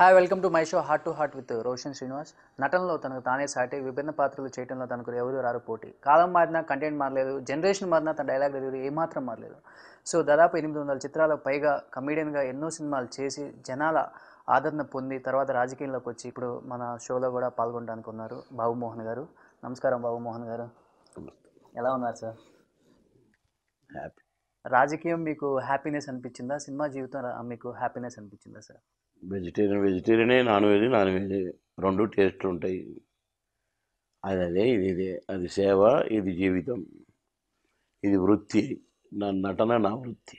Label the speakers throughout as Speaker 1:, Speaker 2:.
Speaker 1: Hi welcome to my show heart to heart with Roshan Srinivas నటనలో తనకు తానే సాటి విభిన్న పాత్రలు చేయడంలో తనకు ఎవరు రారు పోటీ కాలం మారినా కంటెంట్ మారలేదు జనరేషన్ మారినా తన డైలాగ్ డెలివరీ ఏమాత్రం మారలేదు సో దాదాపు ఎనిమిది వందల చిత్రాలకు పైగా కమీడియన్గా ఎన్నో సినిమాలు చేసి జనాల ఆదరణ పొంది తర్వాత రాజకీయంలోకి వచ్చి ఇప్పుడు మన షోలో కూడా పాల్గొనడానికి ఉన్నారు బాబు మోహన్ గారు నమస్కారం బాబు మోహన్ గారు ఎలా ఉన్నారు సార్
Speaker 2: హ్యాపీ
Speaker 1: రాజకీయం మీకు హ్యాపీనెస్ అనిపించిందా సినిమా జీవితం రా- మీకు హ్యాపీనెస్ అనిపించిందా సార్
Speaker 2: వెజిటేరియన్ వెజిటేరియనే నాన్ వెజ్ నాన్ వెజ్ రెండు టేస్ట్లు ఉంటాయి అది అదే ఇది ఇదే అది సేవ ఇది జీవితం ఇది వృత్తి నా నటన నా వృత్తి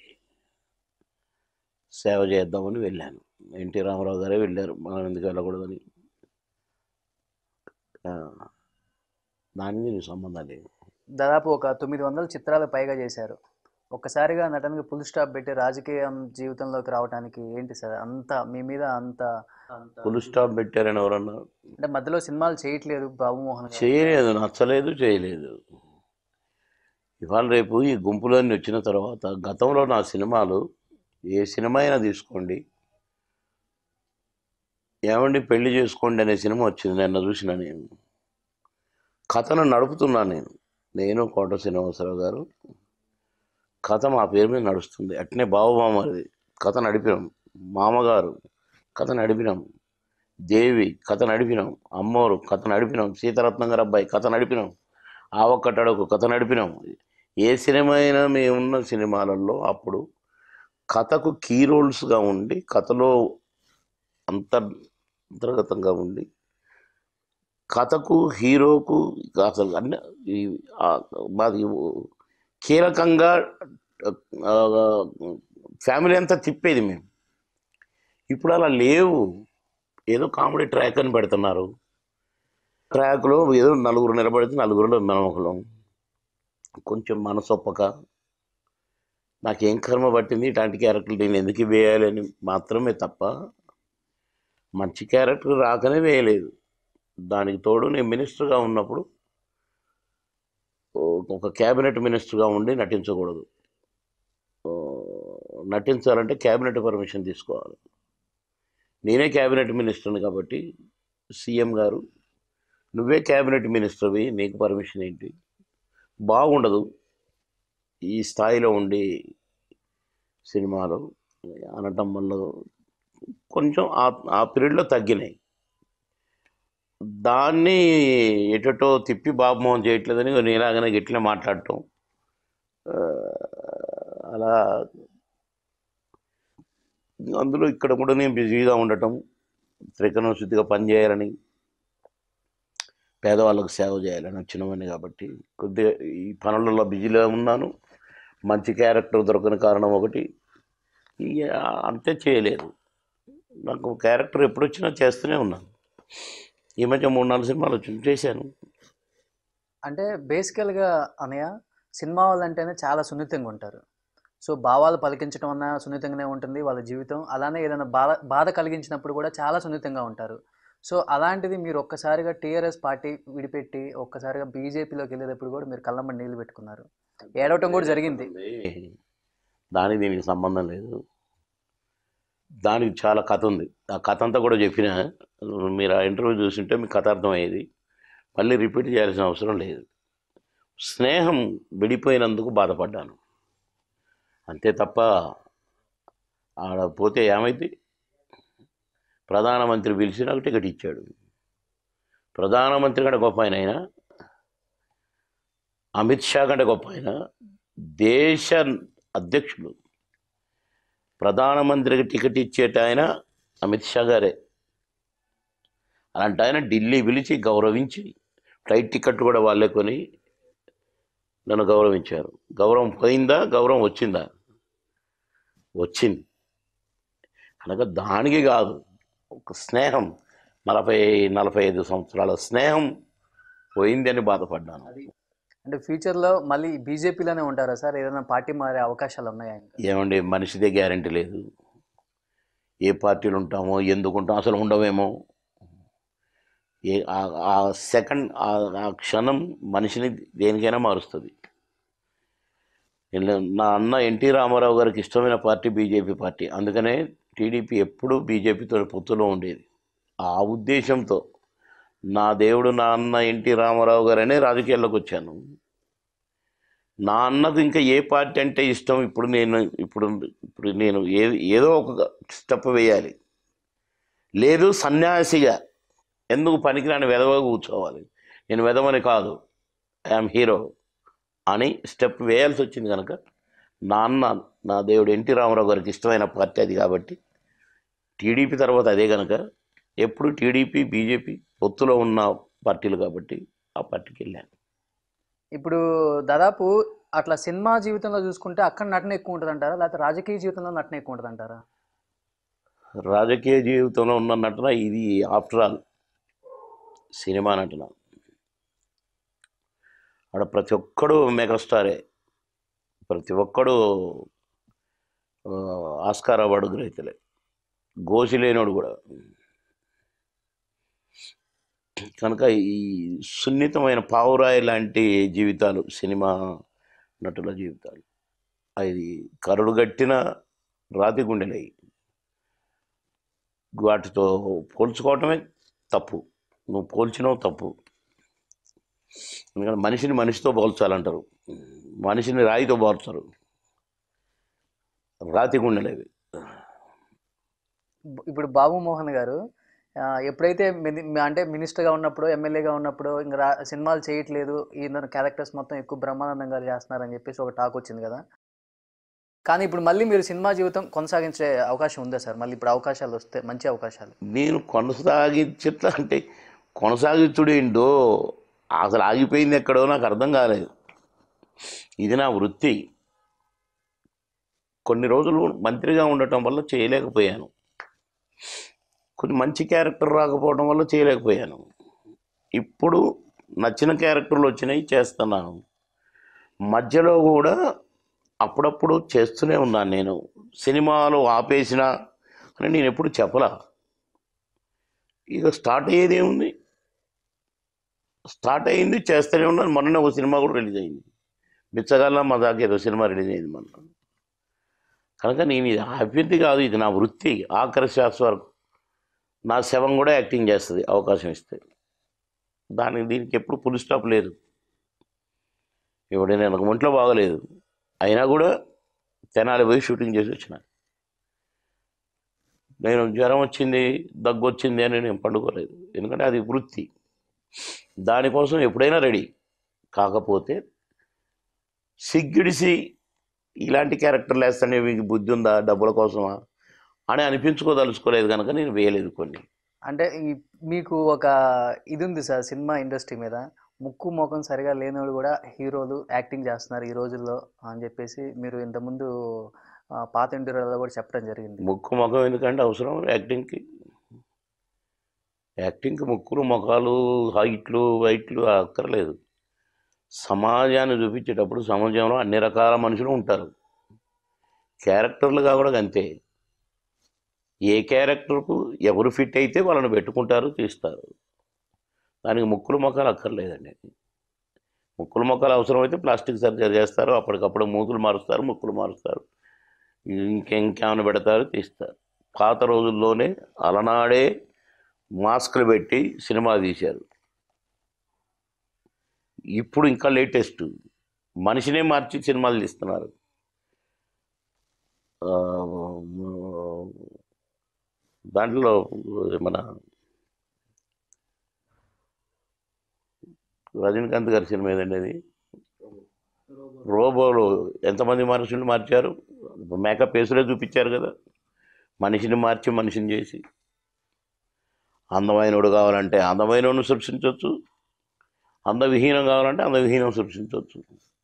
Speaker 2: సేవ చేద్దామని వెళ్ళాను ఎన్టీ రామారావు గారే వెళ్ళారు మనం ఎందుకు వెళ్ళకూడదని ఆ, దానికి దీనికి సంబంధం లేదు
Speaker 1: దాదాపు ఒక తొమ్మిది వందల చిత్రాలు పైగా చేశారు ఒక్కసారిగా నటనకి ఫుల్ స్టాప్ పెట్టి రాజకీయం జీవితంలోకి రావడానికి ఏంటి సార్ అంత మీ మీద అంత అంత
Speaker 2: ఫుల్ స్టాప్ పెట్టారని ఎవరన్నా
Speaker 1: అంటే మధ్యలో సినిమాలు చేయట్లేదు బాబు మోహన్ గారు
Speaker 2: చేయలేదు నచ్చలేదు చేయలేదు ఇవాళ రేపు ఈ గుంపులన్నీ వచ్చిన తర్వాత గతంలో నా సినిమాలు ఏ సినిమా అయినా తీసుకోండి ఏమండి పెళ్లి చేసుకోండి అనే సినిమా వచ్చింది నిన్న చూసిన నేను కథను నడుపుతున్నాను నేను నేను కోట శ్రీనివాసరావు గారు కథ మా పేరు మీద నడుస్తుంది అట్నే బావమామది కథ నడిపినాం మామగారు కథ నడిపినాం దేవి కథ నడిపినాం అమ్మోరు కథ నడిపినాం సీతారత్నం గారు అబ్బాయి కథ నడిపినాం ఆవక్కట్టడకు కథ నడిపినాం ఏ సినిమా అయినా మేమున్న సినిమాలలో అప్పుడు కథకు కీ రోల్స్గా ఉండి కథలో అంతర్ అంతర్గతంగా ఉండి కథకు హీరోకు అసలు అన్ని ఈ- ఆ మాది కీలకంగా ఆ, ఫ్యామిలీ అంతా తిప్పేది మేము ఇప్పుడు అలా లేవు ఏదో కామెడీ ట్రాక్ అని పెడుతున్నారు ట్రాక్లో ఏదో నలుగురు నిలబడితే నలుగురిలో మనం ఒకళ్ళం కొంచెం మనసొప్పక నాకేం కర్మ పట్టింది ఇట్లాంటి క్యారెక్టర్లు నేను ఎందుకు వేయాలని మాత్రమే తప్ప మంచి క్యారెక్టర్ రాకనే వేయలేదు దానికి తోడు నేను మినిస్టర్గా ఉన్నప్పుడు ఓ- ఒక క్యాబినెట్ మినిస్టర్గా ఉండి నటించకూడదు ఓ, నటించాలంటే క్యాబినెట్ పర్మిషన్ తీసుకోవాలి నేనే క్యాబినెట్ మినిస్టర్ని కాబట్టి సీఎం గారు నువ్వే క్యాబినెట్ మినిస్టర్వి నీకు పర్మిషన్ ఏంటి బాగుండదు ఈ స్థాయిలో ఉండి సినిమాలు అనటం వల్ల కొంచెం ఆ ఆ పీరియడ్లో తగ్గినాయి దాన్ని ఎటటో తిప్పి బాబుమోహన్ చేయట్లేదని నేలాగానే గట్టిగా మాట్లాడటం ఆ, అలా అందులో ఇక్కడ కూడా నేను బిజీగా ఉండటం త్రికరణ శుద్ధిగా పనిచేయాలని పేదవాళ్ళకు సేవ చేయాలని వచ్చినవని కాబట్టి కొద్దిగా ఈ పనులలో బిజీలో ఉన్నాను మంచి క్యారెక్టర్ దొరకని కారణం ఒకటి ఇక అంతే చేయలేదు నాకు క్యారెక్టర్ ఎప్పుడు వచ్చినా చేస్తూనే ఉన్నాను ఈ మధ్య మూడు నాలుగు సినిమాలు వచ్చి చేశాను
Speaker 1: అంటే బేసికల్గా అనయ్య సినిమా వాళ్ళు అంటేనే చాలా సున్నితంగా ఉంటారు సో భావాలు పలికించడం అన్న సున్నితంగానే ఉంటుంది వాళ్ళ జీవితం అలానే ఏదైనా బాధ బాధ కలిగించినప్పుడు కూడా చాలా సున్నితంగా ఉంటారు సో అలాంటిది మీరు ఒక్కసారిగా టీఆర్ఎస్ పార్టీ విడిపెట్టి ఒక్కసారిగా బీజేపీలోకి వెళ్ళేటప్పుడు కూడా మీరు కళ్ళమ్మ నీళ్ళు పెట్టుకున్నారు ఏడవటం కూడా జరిగింది
Speaker 2: దానికి దీనికి సంబంధం లేదు దానికి చాలా కథ ఉంది ఆ కథ అంతా కూడా చెప్పిన మీరు ఆ ఇంటర్వ్యూ చూసింటే మీకు కథ అర్థమయ్యేది మళ్ళీ రిపీట్ చేయాల్సిన అవసరం లేదు స్నేహం విడిపోయినందుకు బాధపడ్డాను అంతే తప్ప ఆడ పోతే ఏమైంది ప్రధానమంత్రి పిలిచి నాకు టికెట్ ఇచ్చాడు ప్రధానమంత్రి కంటే గొప్ప ఆయన అయినా అమిత్ షా కంటే గొప్ప ఆయన దేశ అధ్యక్షుడు ప్రధానమంత్రికి టికెట్ ఇచ్చేట ఆయన అమిత్ షా గారే అలాంటి ఆయన ఢిల్లీ పిలిచి గౌరవించి ఫ్లైట్ టికెట్ కూడా వాళ్ళే కొని నన్ను గౌరవించారు గౌరవం పోయిందా గౌరవం వచ్చిందా వచ్చింది కనుక దానికి కాదు ఒక స్నేహం నలభై నలభై ఐదు సంవత్సరాల స్నేహం పోయింది అని బాధపడ్డాను
Speaker 1: అది అంటే ఫ్యూచర్లో మళ్ళీ బీజేపీలోనే ఉంటారా సార్ ఏదైనా పార్టీ మారే అవకాశాలు ఉన్నాయా ఇంకా
Speaker 2: ఏమండి మనిషిదే గ్యారంటీ లేదు ఏ పార్టీలు ఉంటామో ఎందుకు ఉంటామో అసలు ఉండవేమో ఏ ఆ- ఆ సెకండ్ ఆ- ఆ క్షణం మనిషిని దేనికైనా మారుస్తుంది నేను- నా అన్న ఎన్టీ రామారావు గారికి ఇష్టమైన పార్టీ బీజేపీ పార్టీ అందుకనే టీడీపీ ఎప్పుడూ బీజేపీతో పొత్తులో ఉండేది ఆ ఉద్దేశంతో నా దేవుడు నా అన్న ఎన్టీ రామారావు గారనే రాజకీయాల్లోకి వచ్చాను నా అన్నకు ఇంకా ఏ పార్టీ అంటే ఇష్టం ఇప్పుడు నేను ఇప్పుడు ఇప్పుడు నేను ఏ ఏదో ఒక స్టెప్ వేయాలి లేదు సన్యాసిగా ఎందుకు పనికిరాని వెధవగా కూర్చోవాలి నేను వెధవని కాదు ఐఎమ్ హీరో అని స్టెప్ వేయాల్సి వచ్చింది కనుక నా అన్న నా దేవుడు ఎన్టీ రామారావు గారికి ఇష్టమైన పార్టీ అది కాబట్టి టీడీపీ తర్వాత అదే కనుక ఎప్పుడు టీడీపీ బీజేపీ పొత్తులో ఉన్న పార్టీలు కాబట్టి ఆ పార్టీకి వెళ్ళాను
Speaker 1: ఇప్పుడు దాదాపు అట్లా సినిమా జీవితంలో చూసుకుంటే అక్కడ నటన ఎక్కువ ఉంటుంది అంటారా లేకపోతే రాజకీయ జీవితంలో నటన ఎక్కువ ఉంటుంది అంటారా
Speaker 2: రాజకీయ జీవితంలో ఉన్న నటన ఇది ఆఫ్టర్ ఆల్ సినిమా నటన ఆడ ప్రతి ఒక్కడు మెగాస్టారే ప్రతి ఒక్కడు ఆ, ఆస్కార్ అవార్డు గ్రహీతలే గోసి లేనోడు కూడా కనుక ఈ సున్నితమైన పావురాయి లాంటి జీవితాలు సినిమా నటుల జీవితాలు అది కరుడు గట్టిన రాతి గుండెలయ్యి వాటితో పోల్చుకోవటమే తప్పు నువ్వు పోల్చినావు తప్పు ఎందుకంటే మనిషిని మనిషితో పోల్చాలంటారు మనిషిని రాయితో పోల్చరు రాతి గుండెలేవి
Speaker 1: ఇప్పుడు బాబు మోహన్ గారు ఆ, ఎప్పుడైతే మిని- అంటే మినిస్టర్గా ఉన్నప్పుడు ఎమ్మెల్యేగా ఉన్నప్పుడు ఇంకా రా సినిమాలు చేయట్లేదు ఈయన క్యారెక్టర్స్ మొత్తం ఎక్కువ బ్రహ్మానందం గారు చేస్తున్నారని చెప్పేసి ఒక టాక్ వచ్చింది కదా కానీ ఇప్పుడు మళ్ళీ మీరు సినిమా జీవితం కొనసాగించే అవకాశం ఉందా సార్ మళ్ళీ ఇప్పుడు అవకాశాలు వస్తే మంచి అవకాశాలు
Speaker 2: నేను కొనసాగించట్లా అంటే కొనసాగించుడు ఏంటో అసలు ఆగిపోయింది ఎక్కడో నాకు అర్థం కాలేదు ఇది నా వృత్తి కొన్ని రోజులు మంత్రిగా ఉండటం వల్ల చేయలేకపోయాను కొన్ని మంచి క్యారెక్టర్ రాకపోవడం వల్ల చేయలేకపోయాను ఇప్పుడు నచ్చిన క్యారెక్టర్లు వచ్చినాయి చేస్తున్నాను మధ్యలో కూడా అప్పుడప్పుడు చేస్తూనే ఉన్నాను నేను సినిమాలు ఆపేసిన అని నేను ఎప్పుడు చెప్పలా ఇక స్టార్ట్ అయ్యేది ఏముంది స్టార్ట్ అయింది చేస్తూనే ఉన్నాను మొన్న ఒక సినిమా కూడా రిలీజ్ అయింది బిచ్చగాళ్ళ మా దాకా ఏదో సినిమా రిలీజ్ అయింది మొన్న కనుక నేను ఇది అభ్యర్థి కాదు ఇది నా వృత్తి ఆఖరి శ్వాస వరకు నా శవం కూడా యాక్టింగ్ చేస్తుంది అవకాశం ఇస్తే దానికి దీనికి ఎప్పుడు ఫుల్ స్టాప్ లేదు ఇప్పుడు నేను ఒంట్లో బాగలేదు అయినా కూడా తెనాలి పోయి షూటింగ్ చేసి వచ్చిన నేను జ్వరం వచ్చింది దగ్గు వచ్చింది అని నేను పండుకోలేదు ఎందుకంటే అది వృత్తి దానికోసం ఎప్పుడైనా రెడీ కాకపోతే సిగ్గిడిసి ఇలాంటి క్యారెక్టర్లు వేస్తానే మీకు బుద్ధి ఉందా డబ్బుల కోసమా అని అనిపించుకోదలుచుకోలేదు కనుక నేను వేయలేదు కొన్ని
Speaker 1: అంటే ఈ మీకు ఒక ఇది ఉంది సార్ సినిమా ఇండస్ట్రీ మీద ముక్కు ముఖం సరిగా లేనివాడు కూడా హీరోలు యాక్టింగ్ చేస్తున్నారు ఈ రోజుల్లో అని చెప్పేసి మీరు ఇంతకుముందు ఆ, పాత ఇంటర్వ్యూలో కూడా చెప్పడం జరిగింది
Speaker 2: ముక్కు ముఖం ఎందుకంటే అవసరం యాక్టింగ్కి యాక్టింగ్కి ముక్కులు ముఖాలు హైట్లు వైట్లు అక్కర్లేదు సమాజాన్ని చూపించేటప్పుడు సమాజంలో అన్ని రకాల మనుషులు ఉంటారు క్యారెక్టర్లుగా కూడా అంతే ఏ క్యారెక్టర్కు ఎవరు ఫిట్ అయితే వాళ్ళని పెట్టుకుంటారు తీస్తారు దానికి ముక్కులు మొక్కలు అక్కర్లేదండి ముక్కులు మొక్కలు అవసరమైతే ప్లాస్టిక్ సర్జరీ చేస్తారు అప్పటికప్పుడు మూతులు మారుస్తారు ముక్కులు మారుస్తారు ఇంకెంకేమైనా పెడతారు తీస్తారు పాత రోజుల్లోనే అలనాడే మాస్కులు పెట్టి సినిమా తీశారు ఇప్పుడు ఇంకా లేటెస్ట్ మనిషినే మార్చి సినిమాలు తీస్తున్నారు ఆ, దాంట్లో మన రజనీకాంత్ గారి సినిమా ఏదండి అది రోబోలు ఎంతమంది మనుషులు మార్చారు మేకప్ వేసులే చూపించారు కదా మనిషిని మార్చి మనిషిని చేసి అందమైనడు కావాలంటే అందమైనను సృష్టించవచ్చు అందవిహీనం కావాలంటే అందవిహీనం సృష్టించవచ్చు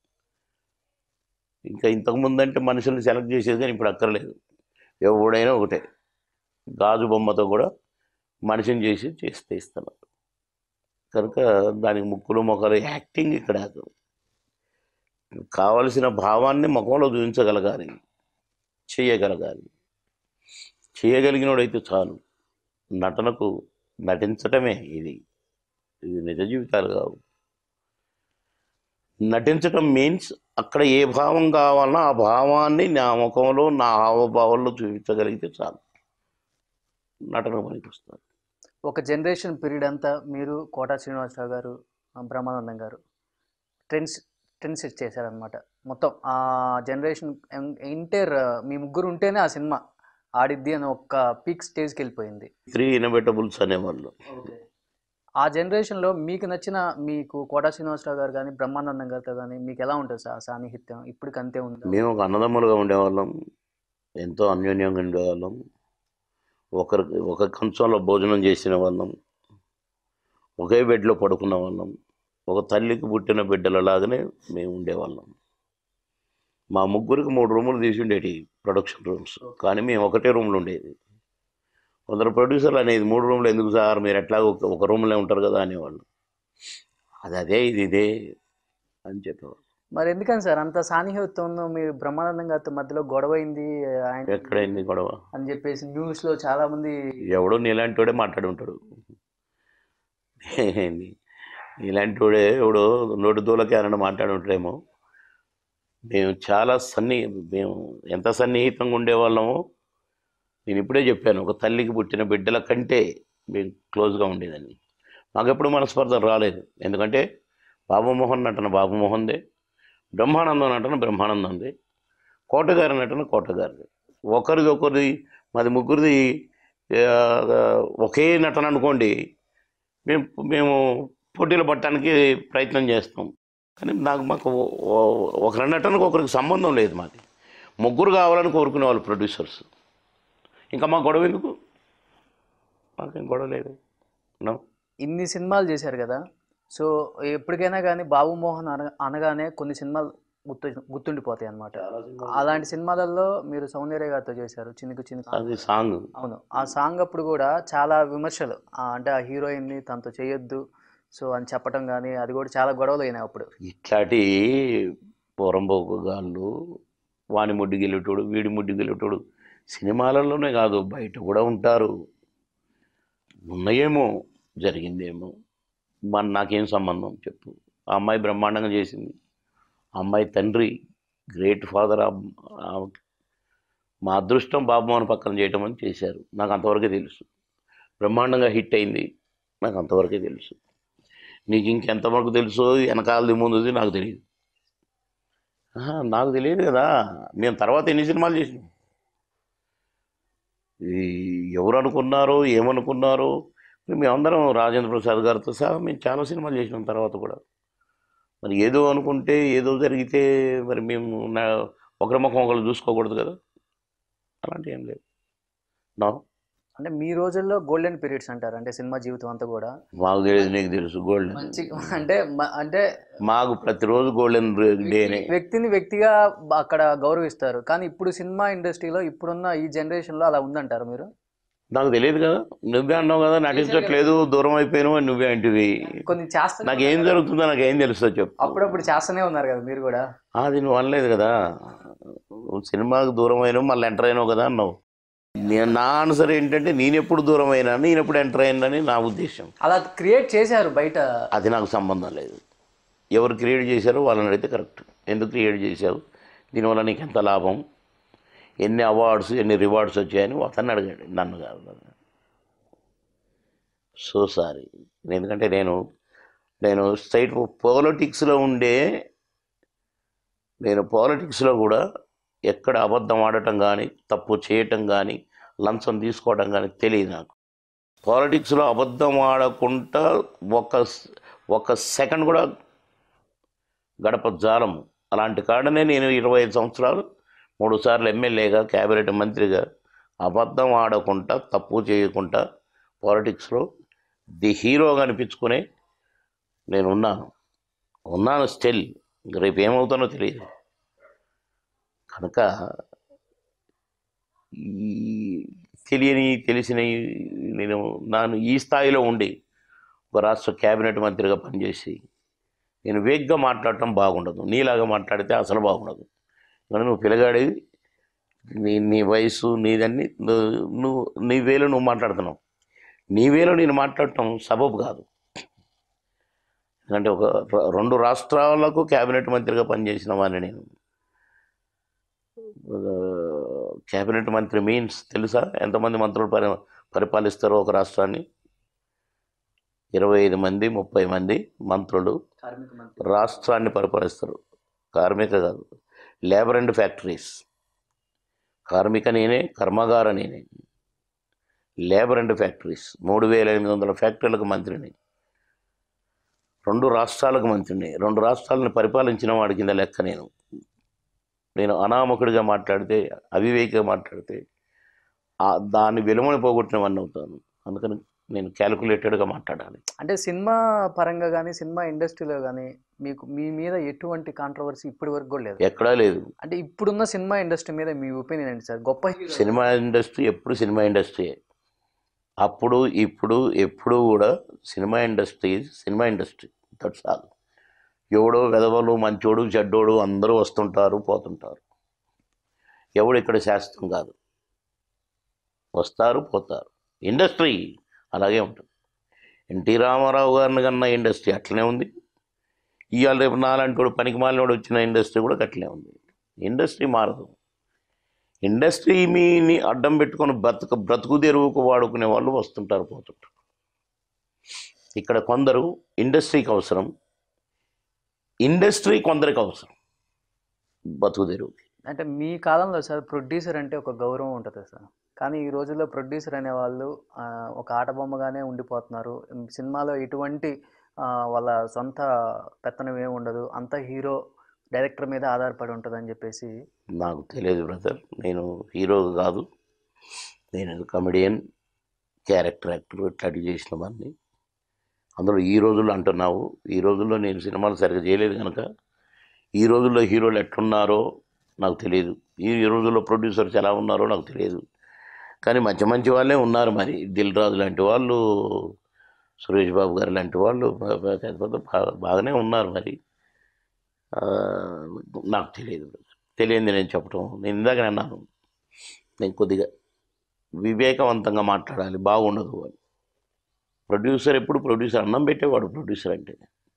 Speaker 2: ఇంకా ఇంతకుముందు అంటే మనుషుల్ని సెలెక్ట్ చేసేది కానీ ఇప్పుడు అక్కర్లేదు ఎవడైనా ఒకటే గాజు బొమ్మతో కూడా మనిషిని చేసి చేస్తే ఇస్తున్నారు కనుక దానికి ముక్కులు మొక్కలు యాక్టింగ్ ఇక్కడ కాదు. కావలసిన భావాన్ని ముఖంలో చూపించగలగాలి చేయగలగాలి చేయగలిగినోడైతే చాలు నటనకు నటించటమే ఇది ఇది నిజ జీవితాలు కావు నటించటం మీన్స్ అక్కడ ఏ భావం కావాలన్నా ఆ భావాన్ని నా ముఖంలో నా హావభావాల్లో చూపించగలిగితే చాలు నటన పనికి వస్తారు
Speaker 1: ఒక జనరేషన్ పీరియడ్ అంతా మీరు కోటా శ్రీనివాసరావు గారు ఆ, బ్రహ్మానందం గారు ట్రెండ్స్ ట్రెండ్ సెట్ చేశారనమాట మొత్తం ఆ జనరేషన్ ఇంటర్ మీ ముగ్గురు ఉంటేనే ఆ సినిమా ఆడిద్ది అని ఒక్క పీక్ స్టేజ్కి వెళ్ళిపోయింది
Speaker 2: త్రీ ఇన్నోవేటబుల్స్ అనేవాళ్ళు
Speaker 1: ఆ జనరేషన్లో మీకు నచ్చిన మీకు కోటా శ్రీనివాసరావు గారు కానీ బ్రహ్మానందం గారితో కానీ మీకు ఎలా ఉంటుంది సార్ సాన్నిహిత్యం ఇప్పటికి అంతే ఉంది
Speaker 2: మేము ఒక అన్నదమ్ములుగా ఉండేవాళ్ళం ఎంతో అన్యోన్యంగా ఉండేవాళ్ళం ఒకరి ఒక కంచంలో భోజనం చేసిన వాళ్ళం ఒకే బెడ్లో పడుకున్న వాళ్ళం ఒక తల్లికి పుట్టిన బిడ్డలలాగానే మేము ఉండేవాళ్ళం మా ముగ్గురికి మూడు రూములు తీసి ఉండేటి ప్రొడక్షన్ రూమ్స్ కానీ మేము ఒకటే రూమ్లో ఉండేది కొందరు ప్రొడ్యూసర్లు అనేది మూడు రూమ్లు ఎందుకు సార్ మీరు ఎట్లా ఒక ఒక రూమ్లో ఉంటారు కదా అనేవాళ్ళు అది అదే ఇది ఇదే అని చెప్పేవాళ్ళు
Speaker 1: మరి ఎందుకని సార్ అంత సాన్నిహిత్యం మీరు బ్రహ్మానందం గారితో మధ్యలో గొడవ అయింది ఆయన
Speaker 2: ఎక్కడైంది గొడవ
Speaker 1: అని చెప్పేసి న్యూస్లో చాలా మంది
Speaker 2: ఎవడో నీలాంటి వాడే మాట్లాడి ఉంటాడు నీలాంటి వాడే ఎవడో నోటి దూలకి అని మాట్లాడి ఉంటాడేమో మేము చాలా సన్ని మేము ఎంత సన్నిహితంగా ఉండేవాళ్ళమో నేను ఇప్పుడే చెప్పాను ఒక తల్లికి పుట్టిన బిడ్డల కంటే మేము క్లోజ్గా ఉండేదాన్ని మాకు ఎప్పుడు మనస్పర్ధం రాలేదు ఎందుకంటే బాబుమోహన్ నటన బాబుమోహన్దే బ్రహ్మానందం నటన బ్రహ్మానందందే కోటగారి నటన కోటగారిది ఒకరిది ఒకరిది మాది ముగ్గురిది ఆ, ఒకే నటన అనుకోండి మేము మేము పోటీలు పట్టడానికి ప్రయత్నం చేస్తాం కానీ నాకు మాకు ఓ- ఒకరి నటనకు ఒకరికి సంబంధం లేదు మాది ముగ్గురు కావాలని కోరుకునే వాళ్ళు ప్రొడ్యూసర్స్ ఇంకా మా గొడవ ఎందుకు మాకేం గొడవ లేదు నో
Speaker 1: ఇన్ని సినిమాలు చేశారు కదా సో ఎప్పటికైనా కానీ బాబు మోహన్ అన అనగానే కొన్ని సినిమాలు గుర్తు గుర్తుండిపోతాయి అన్నమాట అలాంటి సినిమాలలో మీరు సౌందర్య గారితో చేశారు చినుకు చినుకు
Speaker 2: అది సాంగ్
Speaker 1: అవును ఆ సాంగ్ అప్పుడు కూడా చాలా విమర్శలు ఆ, అంటే ఆ హీరోయిన్ని తనతో చేయొద్దు సో అని చెప్పడం కానీ అది కూడా చాలా గొడవలు అయినాయి అప్పుడు
Speaker 2: ఇట్లాంటి పొరంబోకు గాళ్ళు వాని ముడ్డి గెలిటోడు వీడి ముడ్డి గెలిటోడు సినిమాలలోనే కాదు బయట కూడా ఉంటారు ఉన్నాయేమో జరిగిందేమో మన నాకేం సంబంధం చెప్పు ఆ అమ్మాయి బ్రహ్మాండంగా చేసింది ఆ అమ్మాయి తండ్రి గ్రేట్ ఫాదర్ మా అదృష్టం బాబుమోహన్ పక్కన చేయటం అని చేశారు నాకు అంతవరకే తెలుసు బ్రహ్మాండంగా హిట్ అయింది నాకు అంతవరకే తెలుసు నీకు ఇంకెంతవరకు తెలుసో వెనకాలది ముందుది నాకు తెలియదు ఆహా, నాకు తెలియదు కదా మేము తర్వాత ఎన్ని సినిమాలు చేసినాం ఈ ఎవరు అనుకున్నారో ఏమనుకున్నారో మేమందరం రాజేంద్ర ప్రసాద్ గారితో సహా మేము చాలా సినిమాలు చేసినాం తర్వాత కూడా మరి ఏదో అనుకుంటే ఏదో జరిగితే మరి మేము నా ఒకరి ముఖం ఒకరు చూసుకోకూడదు కదా అలాంటి ఏం లేదు నా
Speaker 1: అంటే మీ రోజుల్లో గోల్డెన్ పీరియడ్స్ అంటారు అంటే సినిమా జీవితం అంతా కూడా
Speaker 2: మాకు తెలియదు నీకు తెలుసు గోల్డ్
Speaker 1: మంచి అంటే మ- అంటే
Speaker 2: మాకు ప్రతిరోజు గోల్డెన్ డేనే
Speaker 1: వ్యక్తిని వ్యక్తిగా బ- అక్కడ గౌరవిస్తారు కానీ ఇప్పుడు సినిమా ఇండస్ట్రీలో ఇప్పుడున్న ఈ జనరేషన్లో అలా ఉందంటారు మీరు
Speaker 2: నాకు తెలియదు కదా నువ్వే అన్నావు కదా నటించట్లేదు దూరం అయిపోయినావు అని నువ్వే అంటివి
Speaker 1: కొన్ని చేస్తా
Speaker 2: నాకు ఏం జరుగుతుందో నాకు ఏం తెలుస్తుందో చెప్పు
Speaker 1: అప్పుడప్పుడు చేస్తూనే ఉన్నారు కదా మీరు కూడా
Speaker 2: అది నువ్వు అనలేదు కదా నువ్వు సినిమాకు దూరం అయినావు మళ్ళీ ఎంటర్ అయినావు కదా అన్నావు నేను నా ఆన్సర్ ఏంటంటే నేను ఎప్పుడు దూరం అయినా నేను ఎప్పుడు ఎంటర్ అయినని నా ఉద్దేశం
Speaker 1: అలా క్రియేట్ చేశారు బయట
Speaker 2: అది నాకు సంబంధం లేదు ఎవరు క్రియేట్ చేశారో వాళ్ళని అడిగితే కరెక్ట్ ఎందుకు క్రియేట్ చేశావు దీనివల్ల నీకు ఎంత లాభం ఎన్ని అవార్డ్స్ ఎన్ని రివార్డ్స్ వచ్చాయని అతన్ని అడిగాడు నన్ను కాదు సో సారీ ఎందుకంటే నేను నేను స్ట్రైట్ పాలిటిక్స్లో ఉండే నేను పాలిటిక్స్లో కూడా ఎక్కడ అబద్ధం ఆడటం కానీ తప్పు చేయటం కానీ లంచం తీసుకోవడం కానీ తెలియదు నాకు పాలిటిక్స్లో అబద్ధం ఆడకుండా ఒక స్- ఒక సెకండ్ కూడా గడప జాలం అలాంటి కాడనే నేను ఇరవై ఐదు సంవత్సరాలు మూడు సార్లు ఎమ్మెల్యేగా క్యాబినెట్ మంత్రిగా అబద్ధం ఆడకుండా తప్పు చేయకుండా పాలిటిక్స్లో ది హీరోగా అనిపించుకునే నేను ఉన్నాను ఉన్నాను స్టిల్ రేపు ఏమవుతానో తెలియదు కనుక ఈ తెలియని తెలిసిన నేను నాను ఈ స్థాయిలో ఉండి ఒక రాష్ట్ర క్యాబినెట్ మంత్రిగా పనిచేసి నేను వేగ్గా మాట్లాడటం బాగుండదు నీలాగా మాట్లాడితే అసలు బాగుండదు కానీ నువ్వు పిల్లగాడివి నీ నీ వయసు నీదన్నీ నువ్వు నువ్వు నీ వేలో నువ్వు మాట్లాడుతున్నావు నీ వేలో నేను మాట్లాడటం సబబు కాదు ఎందుకంటే ఒక ర- రెండు రాష్ట్రాలకు క్యాబినెట్ మంత్రిగా పనిచేసిన వాడిని నేను క్యాబినెట్ మంత్రి మీన్స్ తెలుసా ఎంతమంది మంత్రులు పని పరిపాలిస్తారు ఒక రాష్ట్రాన్ని ఇరవై ఐదు మంది ముప్పై మంది మంత్రులు
Speaker 1: కార్మిక మంత్రి
Speaker 2: రాష్ట్రాన్ని పరిపాలిస్తారు కార్మిక కాదు లేబర్ అండ్ ఫ్యాక్టరీస్ కార్మిక నేనే కర్మగార నేనే లేబర్ అండ్ ఫ్యాక్టరీస్ మూడు వేల ఎనిమిది వందల ఫ్యాక్టరీలకు మంత్రిని రెండు రాష్ట్రాలకు మంత్రిని రెండు రాష్ట్రాలను పరిపాలించిన వాడి కింద లెక్క నేను నేను అనామకుడిగా మాట్లాడితే అవివేకిగా మాట్లాడితే ఆ దాని విలువని పోగొట్టిన వాడిని అవుతాను అందుకని నేను క్యాలిక్యులేటెడ్గా మాట్లాడాలి
Speaker 1: అంటే సినిమా పరంగా కానీ సినిమా ఇండస్ట్రీలో కానీ మీకు మీ మీద ఎటువంటి కాంట్రవర్సీ ఇప్పటి వరకు కూడా లేదు
Speaker 2: ఎక్కడా లేదు
Speaker 1: అంటే ఇప్పుడున్న సినిమా ఇండస్ట్రీ మీద మీ ఒపీనియన్ ఏంటి సార్ గొప్ప hero.
Speaker 2: సినిమా ఇండస్ట్రీ ఎప్పుడు సినిమా ఇండస్ట్రీయే అప్పుడు ఇప్పుడు ఎప్పుడు కూడా cinema industry cinema industry that's all ఎవడో వెదవలు మంచోడు చెడ్డోడు అందరూ వస్తుంటారు పోతుంటారు ఎవడు ఇక్కడ శాస్త్రం కాదు వస్తారు పోతారు ఇండస్ట్రీ అలాగే ఉంటుంది ఎన్టీ రామారావు గారిని కన్నా ఇండస్ట్రీ అట్లనే ఉంది ఇవాళ రేపు నాలంటోడు పనికి మాలినోడు వచ్చిన ఇండస్ట్రీ కూడా అట్లనే ఉంది ఇండస్ట్రీ మారదు ఇండస్ట్రీ మీని అడ్డం పెట్టుకొని బ్రతుకు బ్రతుకు తెరువుకు వాడుకునే వాళ్ళు వస్తుంటారు పోతుంటారు ఇక్కడ కొందరు ఇండస్ట్రీకి అవసరం ఇండస్ట్రీ కొందరికి అవసరం బతుకు తెరువుకి
Speaker 1: అంటే మీ కాలంలో సార్ ప్రొడ్యూసర్ అంటే ఒక గౌరవం ఉంటుంది సార్ కానీ ఈ రోజుల్లో ప్రొడ్యూసర్ అనే వాళ్ళు ఆ, ఒక ఆట బొమ్మగానే ఉండిపోతున్నారు సినిమాలో ఎటువంటి ఆ, వాళ్ళ సొంత పెత్తనం ఏమి ఉండదు అంతా హీరో డైరెక్టర్ మీద ఆధారపడి ఉంటుంది అని చెప్పేసి
Speaker 2: నాకు తెలియదు బ్రదర్ నేను హీరో కాదు నేను కమెడియన్ క్యారెక్టర్ యాక్టర్ ఇట్లాంటివి చేసిన వాడిని అందులో ఈ రోజుల్లో అంటున్నావు ఈ రోజుల్లో నేను సినిమాలు సరిగ్గా చేయలేదు కనుక ఈ రోజుల్లో హీరోలు ఎట్లున్నారో నాకు తెలియదు ఈ రోజుల్లో ప్రొడ్యూసర్స్ ఎలా ఉన్నారో నాకు తెలియదు కానీ మంచి మంచి వాళ్ళే ఉన్నారు మరి దిల్ రాజు లాంటి వాళ్ళు సురేష్ బాబు గారు లాంటి వాళ్ళు బా- బా- పెద్ద పెద్ద బా- బాగానే ఉన్నారు మరి ఆ, నాకు తెలియదు తెలియంది నేను చెప్పటం నేను ఇందాక అన్నాను నేను కొద్దిగా వివేకవంతంగా మాట్లాడాలి బాగుండదు అని ప్రొడ్యూసర్ ఎప్పుడు ప్రొడ్యూసర్ అన్నం పెట్టేవాడు ప్రొడ్యూసర్ అంటే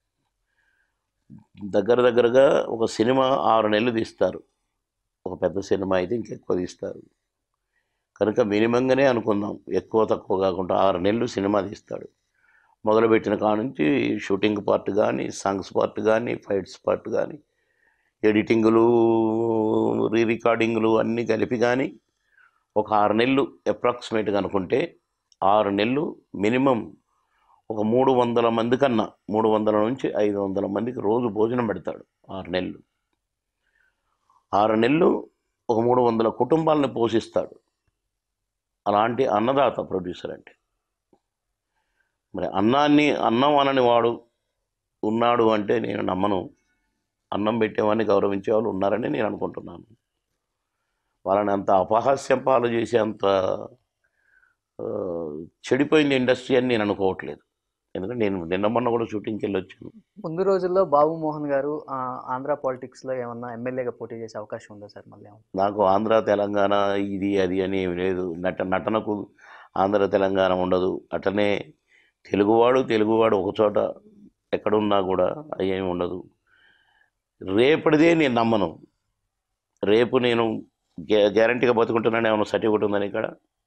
Speaker 2: దగ్గర దగ్గరగా ఒక సినిమా ఆరు నెలలు తీస్తారు ఒక పెద్ద సినిమా అయితే ఇంకెక్కువ తీస్తారు కనుక మినిమంగానే అనుకుందాం ఎక్కువ తక్కువ కాకుండా ఆరు నెలలు సినిమా తీస్తాడు మొదలుపెట్టిన కాడ నుంచి షూటింగ్ పార్ట్ కానీ సాంగ్స్ పార్ట్ కానీ ఫైట్స్ పార్ట్ కానీ ఎడిటింగులు రీ రికార్డింగ్లు అన్నీ కలిపి కానీ ఒక ఆరు నెలలు అప్రాక్సిమేట్గా అనుకుంటే ఆరు నెలలు మినిమం ఒక మూడు వందల మంది కన్నా మూడు వందల నుంచి ఐదు వందల మందికి రోజు భోజనం పెడతాడు ఆరు నెలలు ఆరు నెలలు ఒక మూడు వందల కుటుంబాలను పోషిస్తాడు అలాంటి అన్నదాత ప్రొడ్యూసర్ అంటే మరి అన్నాన్ని అన్నం అనని వాడు ఉన్నాడు అంటే నేను నమ్మను అన్నం పెట్టేవాడిని గౌరవించే వాళ్ళు ఉన్నారని నేను అనుకుంటున్నాను వాళ్ళని అంత అపహాస్యం పాలు చేసే అంత ఆ, చెడిపోయింది ఇండస్ట్రీ అని నేను అనుకోవట్లేదు ఎందుకంటే నేను నిన్న మొన్న కూడా షూటింగ్కి వెళ్ళి వచ్చాను
Speaker 1: ముందు రోజుల్లో బాబు మోహన్ గారు ఆ, ఆంధ్ర పాలిటిక్స్లో ఏమన్నా ఎమ్మెల్యేగా పోటీ చేసే అవకాశం ఉందా సార్ మళ్ళీ ఏమన్నా?
Speaker 2: నాకు ఆంధ్ర తెలంగాణ ఇది అది అని ఏమి లేదు నట నటనకు ఆంధ్ర తెలంగాణ ఉండదు అట్లనే తెలుగువాడు తెలుగువాడు ఒక చోట ఎక్కడున్నా కూడా అయ్యేమి ఉండదు రేపటిదే నేను నమ్మను రేపు నేను గ్యా గ్యారంటీగా బతుకుంటున్నాను ఏమైనా సర్టిఫికెట్ ఉందని ఇక్కడ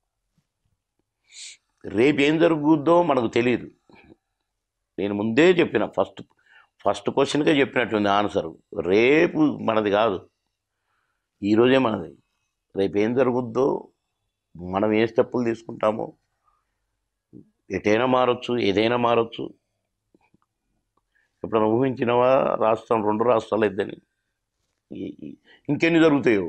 Speaker 2: రేపు ఏం జరుగుద్దో మనకు తెలియదు నేను ముందే చెప్పిన ఫస్ట్ ఫస్ట్ క్వశ్చన్కే చెప్పినట్టుంది ఆన్సర్ రేపు మనది కాదు ఈరోజే మనది రేపు ఏం జరుగుద్దో మనం ఏ స్టెప్పులు తీసుకుంటామో ఎటైనా మారొచ్చు ఏదైనా మారొచ్చు ఎప్పుడైనా ఊహించినవా రాష్ట్రం రెండు రాష్ట్రాలు ఇద్దని ఈ- ఈ- ఇంకెన్ని జరుగుతాయో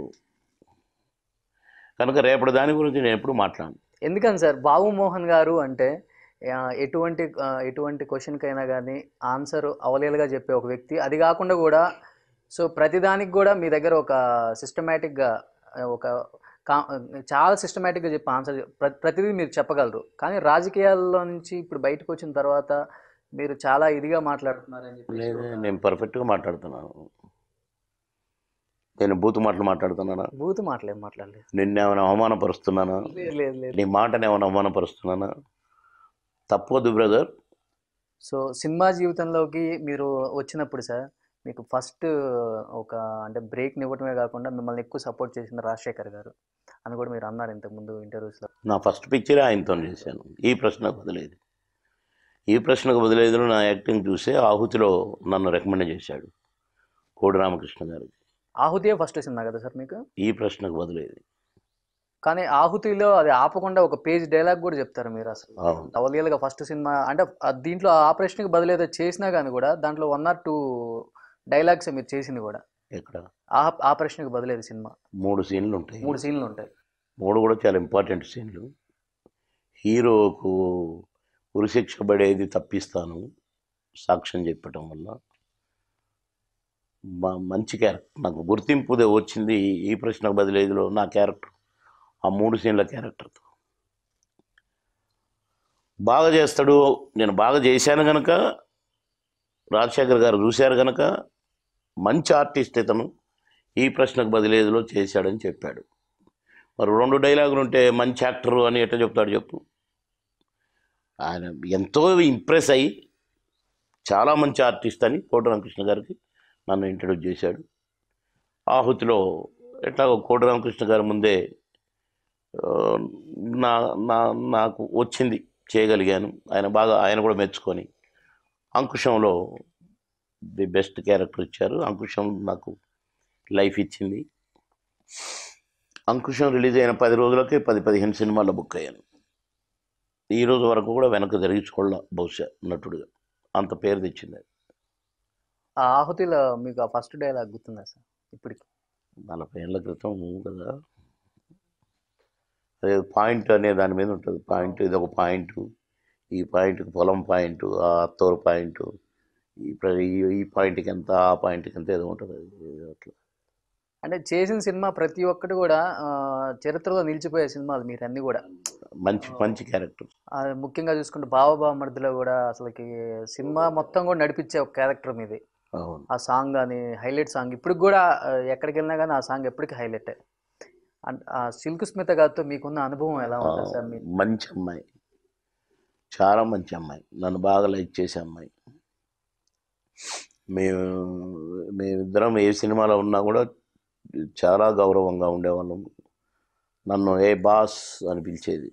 Speaker 2: కనుక రేపటి దాని గురించి నేను ఎప్పుడు మాట్లాడను
Speaker 1: ఎందుకని సార్ బాబు మోహన్ గారు అంటే ఆ, ఎటువంటి ఆ, ఎటువంటి క్వశ్చన్కైనా కానీ ఆన్సర్ అవలేలుగా చెప్పే ఒక వ్యక్తి అది కాకుండా కూడా సో ప్రతిదానికి కూడా మీ దగ్గర ఒక సిస్టమేటిక్గా ఒక కా చాలా సిస్టమేటిక్గా చెప్పే ఆన్సర్ ప్రతి ప్రతిదీ మీరు చెప్పగలరు కానీ రాజకీయాల్లో నుంచి ఇప్పుడు బయటకు వచ్చిన తర్వాత మీరు చాలా ఇదిగా మాట్లాడుతున్నారని చెప్పి
Speaker 2: లేదు నేను పర్ఫెక్ట్గా మాట్లాడుతున్నాను నేను బూతు మాటలు మాట్లాడుతున్నానా
Speaker 1: బూత్ మాటలేం మాట్లాడలేదు
Speaker 2: నిన్నేమైనా అవమానపరుస్తున్నానా
Speaker 1: లేదు లేదు లేదు
Speaker 2: నీ మాటని ఏమైనా అవమానపరుస్తున్నానా తప్పొద్దు బ్రదర్
Speaker 1: సో సినిమా జీవితంలోకి మీరు వచ్చినప్పుడు సార్ మీకు ఫస్ట్ ఒక అంటే బ్రేక్ని ఇవ్వటమే కాకుండా మిమ్మల్ని ఎక్కువ సపోర్ట్ చేసింది రాజశేఖర్ గారు అని కూడా మీరు అన్నారు ఇంతకుముందు ఇంటర్వ్యూస్లో
Speaker 2: నా ఫస్ట్ పిక్చరే ఆయనతో చేశాను ఈ ప్రశ్నకు బదిలేదు ఈ ప్రశ్నకు బదిలేదులో నా యాక్టింగ్ చూసి ఆహుతిలో నన్ను రికమెండ్ చేశాడు కోడి రామకృష్ణ గారికి
Speaker 1: ఆహుతియే ఫస్ట్ సినిమా కదా సార్ మీకు
Speaker 2: ఈ ప్రశ్నకు బదిలేదు
Speaker 1: కానీ ఆహుతిలో అది ఆపకుండా ఒక పేజ్ డైలాగ్ కూడా చెప్తారు మీరు అసలు
Speaker 2: అవును
Speaker 1: అవలీలగా ఫస్ట్ సినిమా అంటే ఆ దీంట్లో ఆ ప్రశ్నకి బదులేదో చేసినా కానీ కూడా దాంట్లో వన్ ఆర్ టూ డైలాగ్స్ మీరు చేసింది కూడా
Speaker 2: ఇక్కడ
Speaker 1: ఆ ఆ ప్రశ్నకి బదులేదు సినిమా
Speaker 2: మూడు సీన్లు ఉంటాయి
Speaker 1: మూడు సీన్లు ఉంటాయి
Speaker 2: మూడు కూడా చాలా ఇంపార్టెంట్ సీన్లు హీరోకు ఉరిశిక్ష పడేది తప్పిస్తాను సాక్ష్యం చెప్పటం వల్ల మా- మంచి క్యారెక్టర్ నాకు గుర్తింపు దే వచ్చింది ఈ ప్రశ్నకు బదిలేదిలో నా క్యారెక్టర్ ఆ మూడు సీన్ల క్యారెక్టర్తో బాగా చేస్తాడు నేను బాగా చేశాను కనుక రాజశేఖర్ గారు చూశారు కనుక మంచి ఆర్టిస్ట్ ఇతను ఈ ప్రశ్నకు బదిలేదిలో చేశాడని చెప్పాడు మరి రెండు డైలాగులు ఉంటే మంచి యాక్టర్ అని ఎట్లా చెప్తాడు చెప్పు ఆయన ఎంతో ఇంప్రెస్ అయ్యి చాలా మంచి ఆర్టిస్ట్ అని కోట రామకృష్ణ గారికి నన్ను ఇంట్రడ్యూస్ చేశాడు ఆహుతిలో ఎట్లా కోట రామకృష్ణ గారి ముందే ఆ, నా నా నాకు వచ్చింది చేయగలిగాను ఆయన బాగా ఆయన కూడా మెచ్చుకొని అంకుశంలో ది బెస్ట్ క్యారెక్టర్ ఇచ్చారు అంకుశం నాకు లైఫ్ ఇచ్చింది అంకుశం రిలీజ్ అయిన పది రోజులకే పది పదిహేను సినిమాల్లో బుక్ అయ్యాను ఈ రోజు వరకు కూడా వెనక జరిగించుకోవాల బహుశా నటుడుగా అంత పేరు తెచ్చింది అది.
Speaker 1: ఆ ఆహుతిలో మీకు ఆ ఫస్ట్ డైలాగ్ గుర్తుందా సార్ ఇప్పటికి
Speaker 2: నలభై ఏళ్ళ క్రితం కదా అదే పాయింట్ అనే దాని మీద ఉంటుంది పాయింట్ ఇది ఒక పాయింట్ ఈ పాయింట్కి పొలం పాయింట్ ఆ అత్తోరు పాయింట్ ఈ ప్ర- ఈ- ఈ పాయింట్కి ఎంత ఆ పాయింట్కి ఎంత ఏదో ఉంటుంది అది అట్లా
Speaker 1: అంటే చేసిన సినిమా ప్రతి ఒక్కటి కూడా ఆ, చరిత్రలో నిలిచిపోయే సినిమాలు మీరు అన్ని కూడా
Speaker 2: మంచి మంచి క్యారెక్టర్
Speaker 1: ఆ, ముఖ్యంగా చూసుకుంటే బావబామర్దిలో కూడా అసలుకి సినిమా మొత్తం కూడా నడిపించే ఒక క్యారెక్టర్ మీది
Speaker 2: అవును
Speaker 1: ఆ సాంగ్ కానీ హైలైట్ సాంగ్ ఇప్పుడు కూడా ఆ, ఎక్కడికి వెళ్ళినా కానీ ఆ సాంగ్ ఎప్పటికీ హైలైట్ అండ్ ఆ సిల్క్ స్మిత గారితో మీకున్న అనుభవం ఎలా ఉంటుంది సార్ మీరు
Speaker 2: మంచి అమ్మాయి చాలా మంచి అమ్మాయి నన్ను బాగా లైక్ చేసే అమ్మాయి మేము మేమిద్దరం ఏ సినిమాలో ఉన్నా కూడా చాలా గౌరవంగా ఉండేవాళ్ళం నన్ను ఏ బాస్ అని పిలిచేది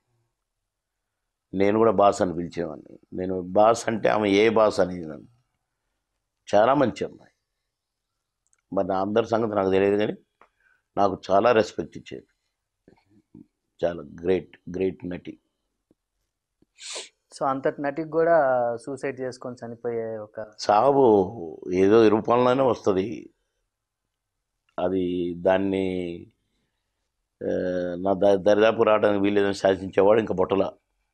Speaker 2: నేను కూడా బాస్ అని పిలిచేవాడిని నేను బాస్ అంటే ఆమె ఏ బాస్ అనేది నన్ను చాలా మంచి అమ్మాయి మరి నా అందరి సంగతి నాకు తెలియదు కానీ నాకు చాలా రెస్పెక్ట్ ఇచ్చేది చాలా గ్రేట్ గ్రేట్ నటి
Speaker 1: సో అంతటి నటికి కూడా సూసైడ్ చేసుకొని చనిపోయే ఒక
Speaker 2: సాగు ఏదో రూపంలోనే వస్తుంది అది దాన్ని ఆ, నా ద దరిదాపు రావడానికి వీలేదని శాసించేవాడు ఇంకా బొట్టల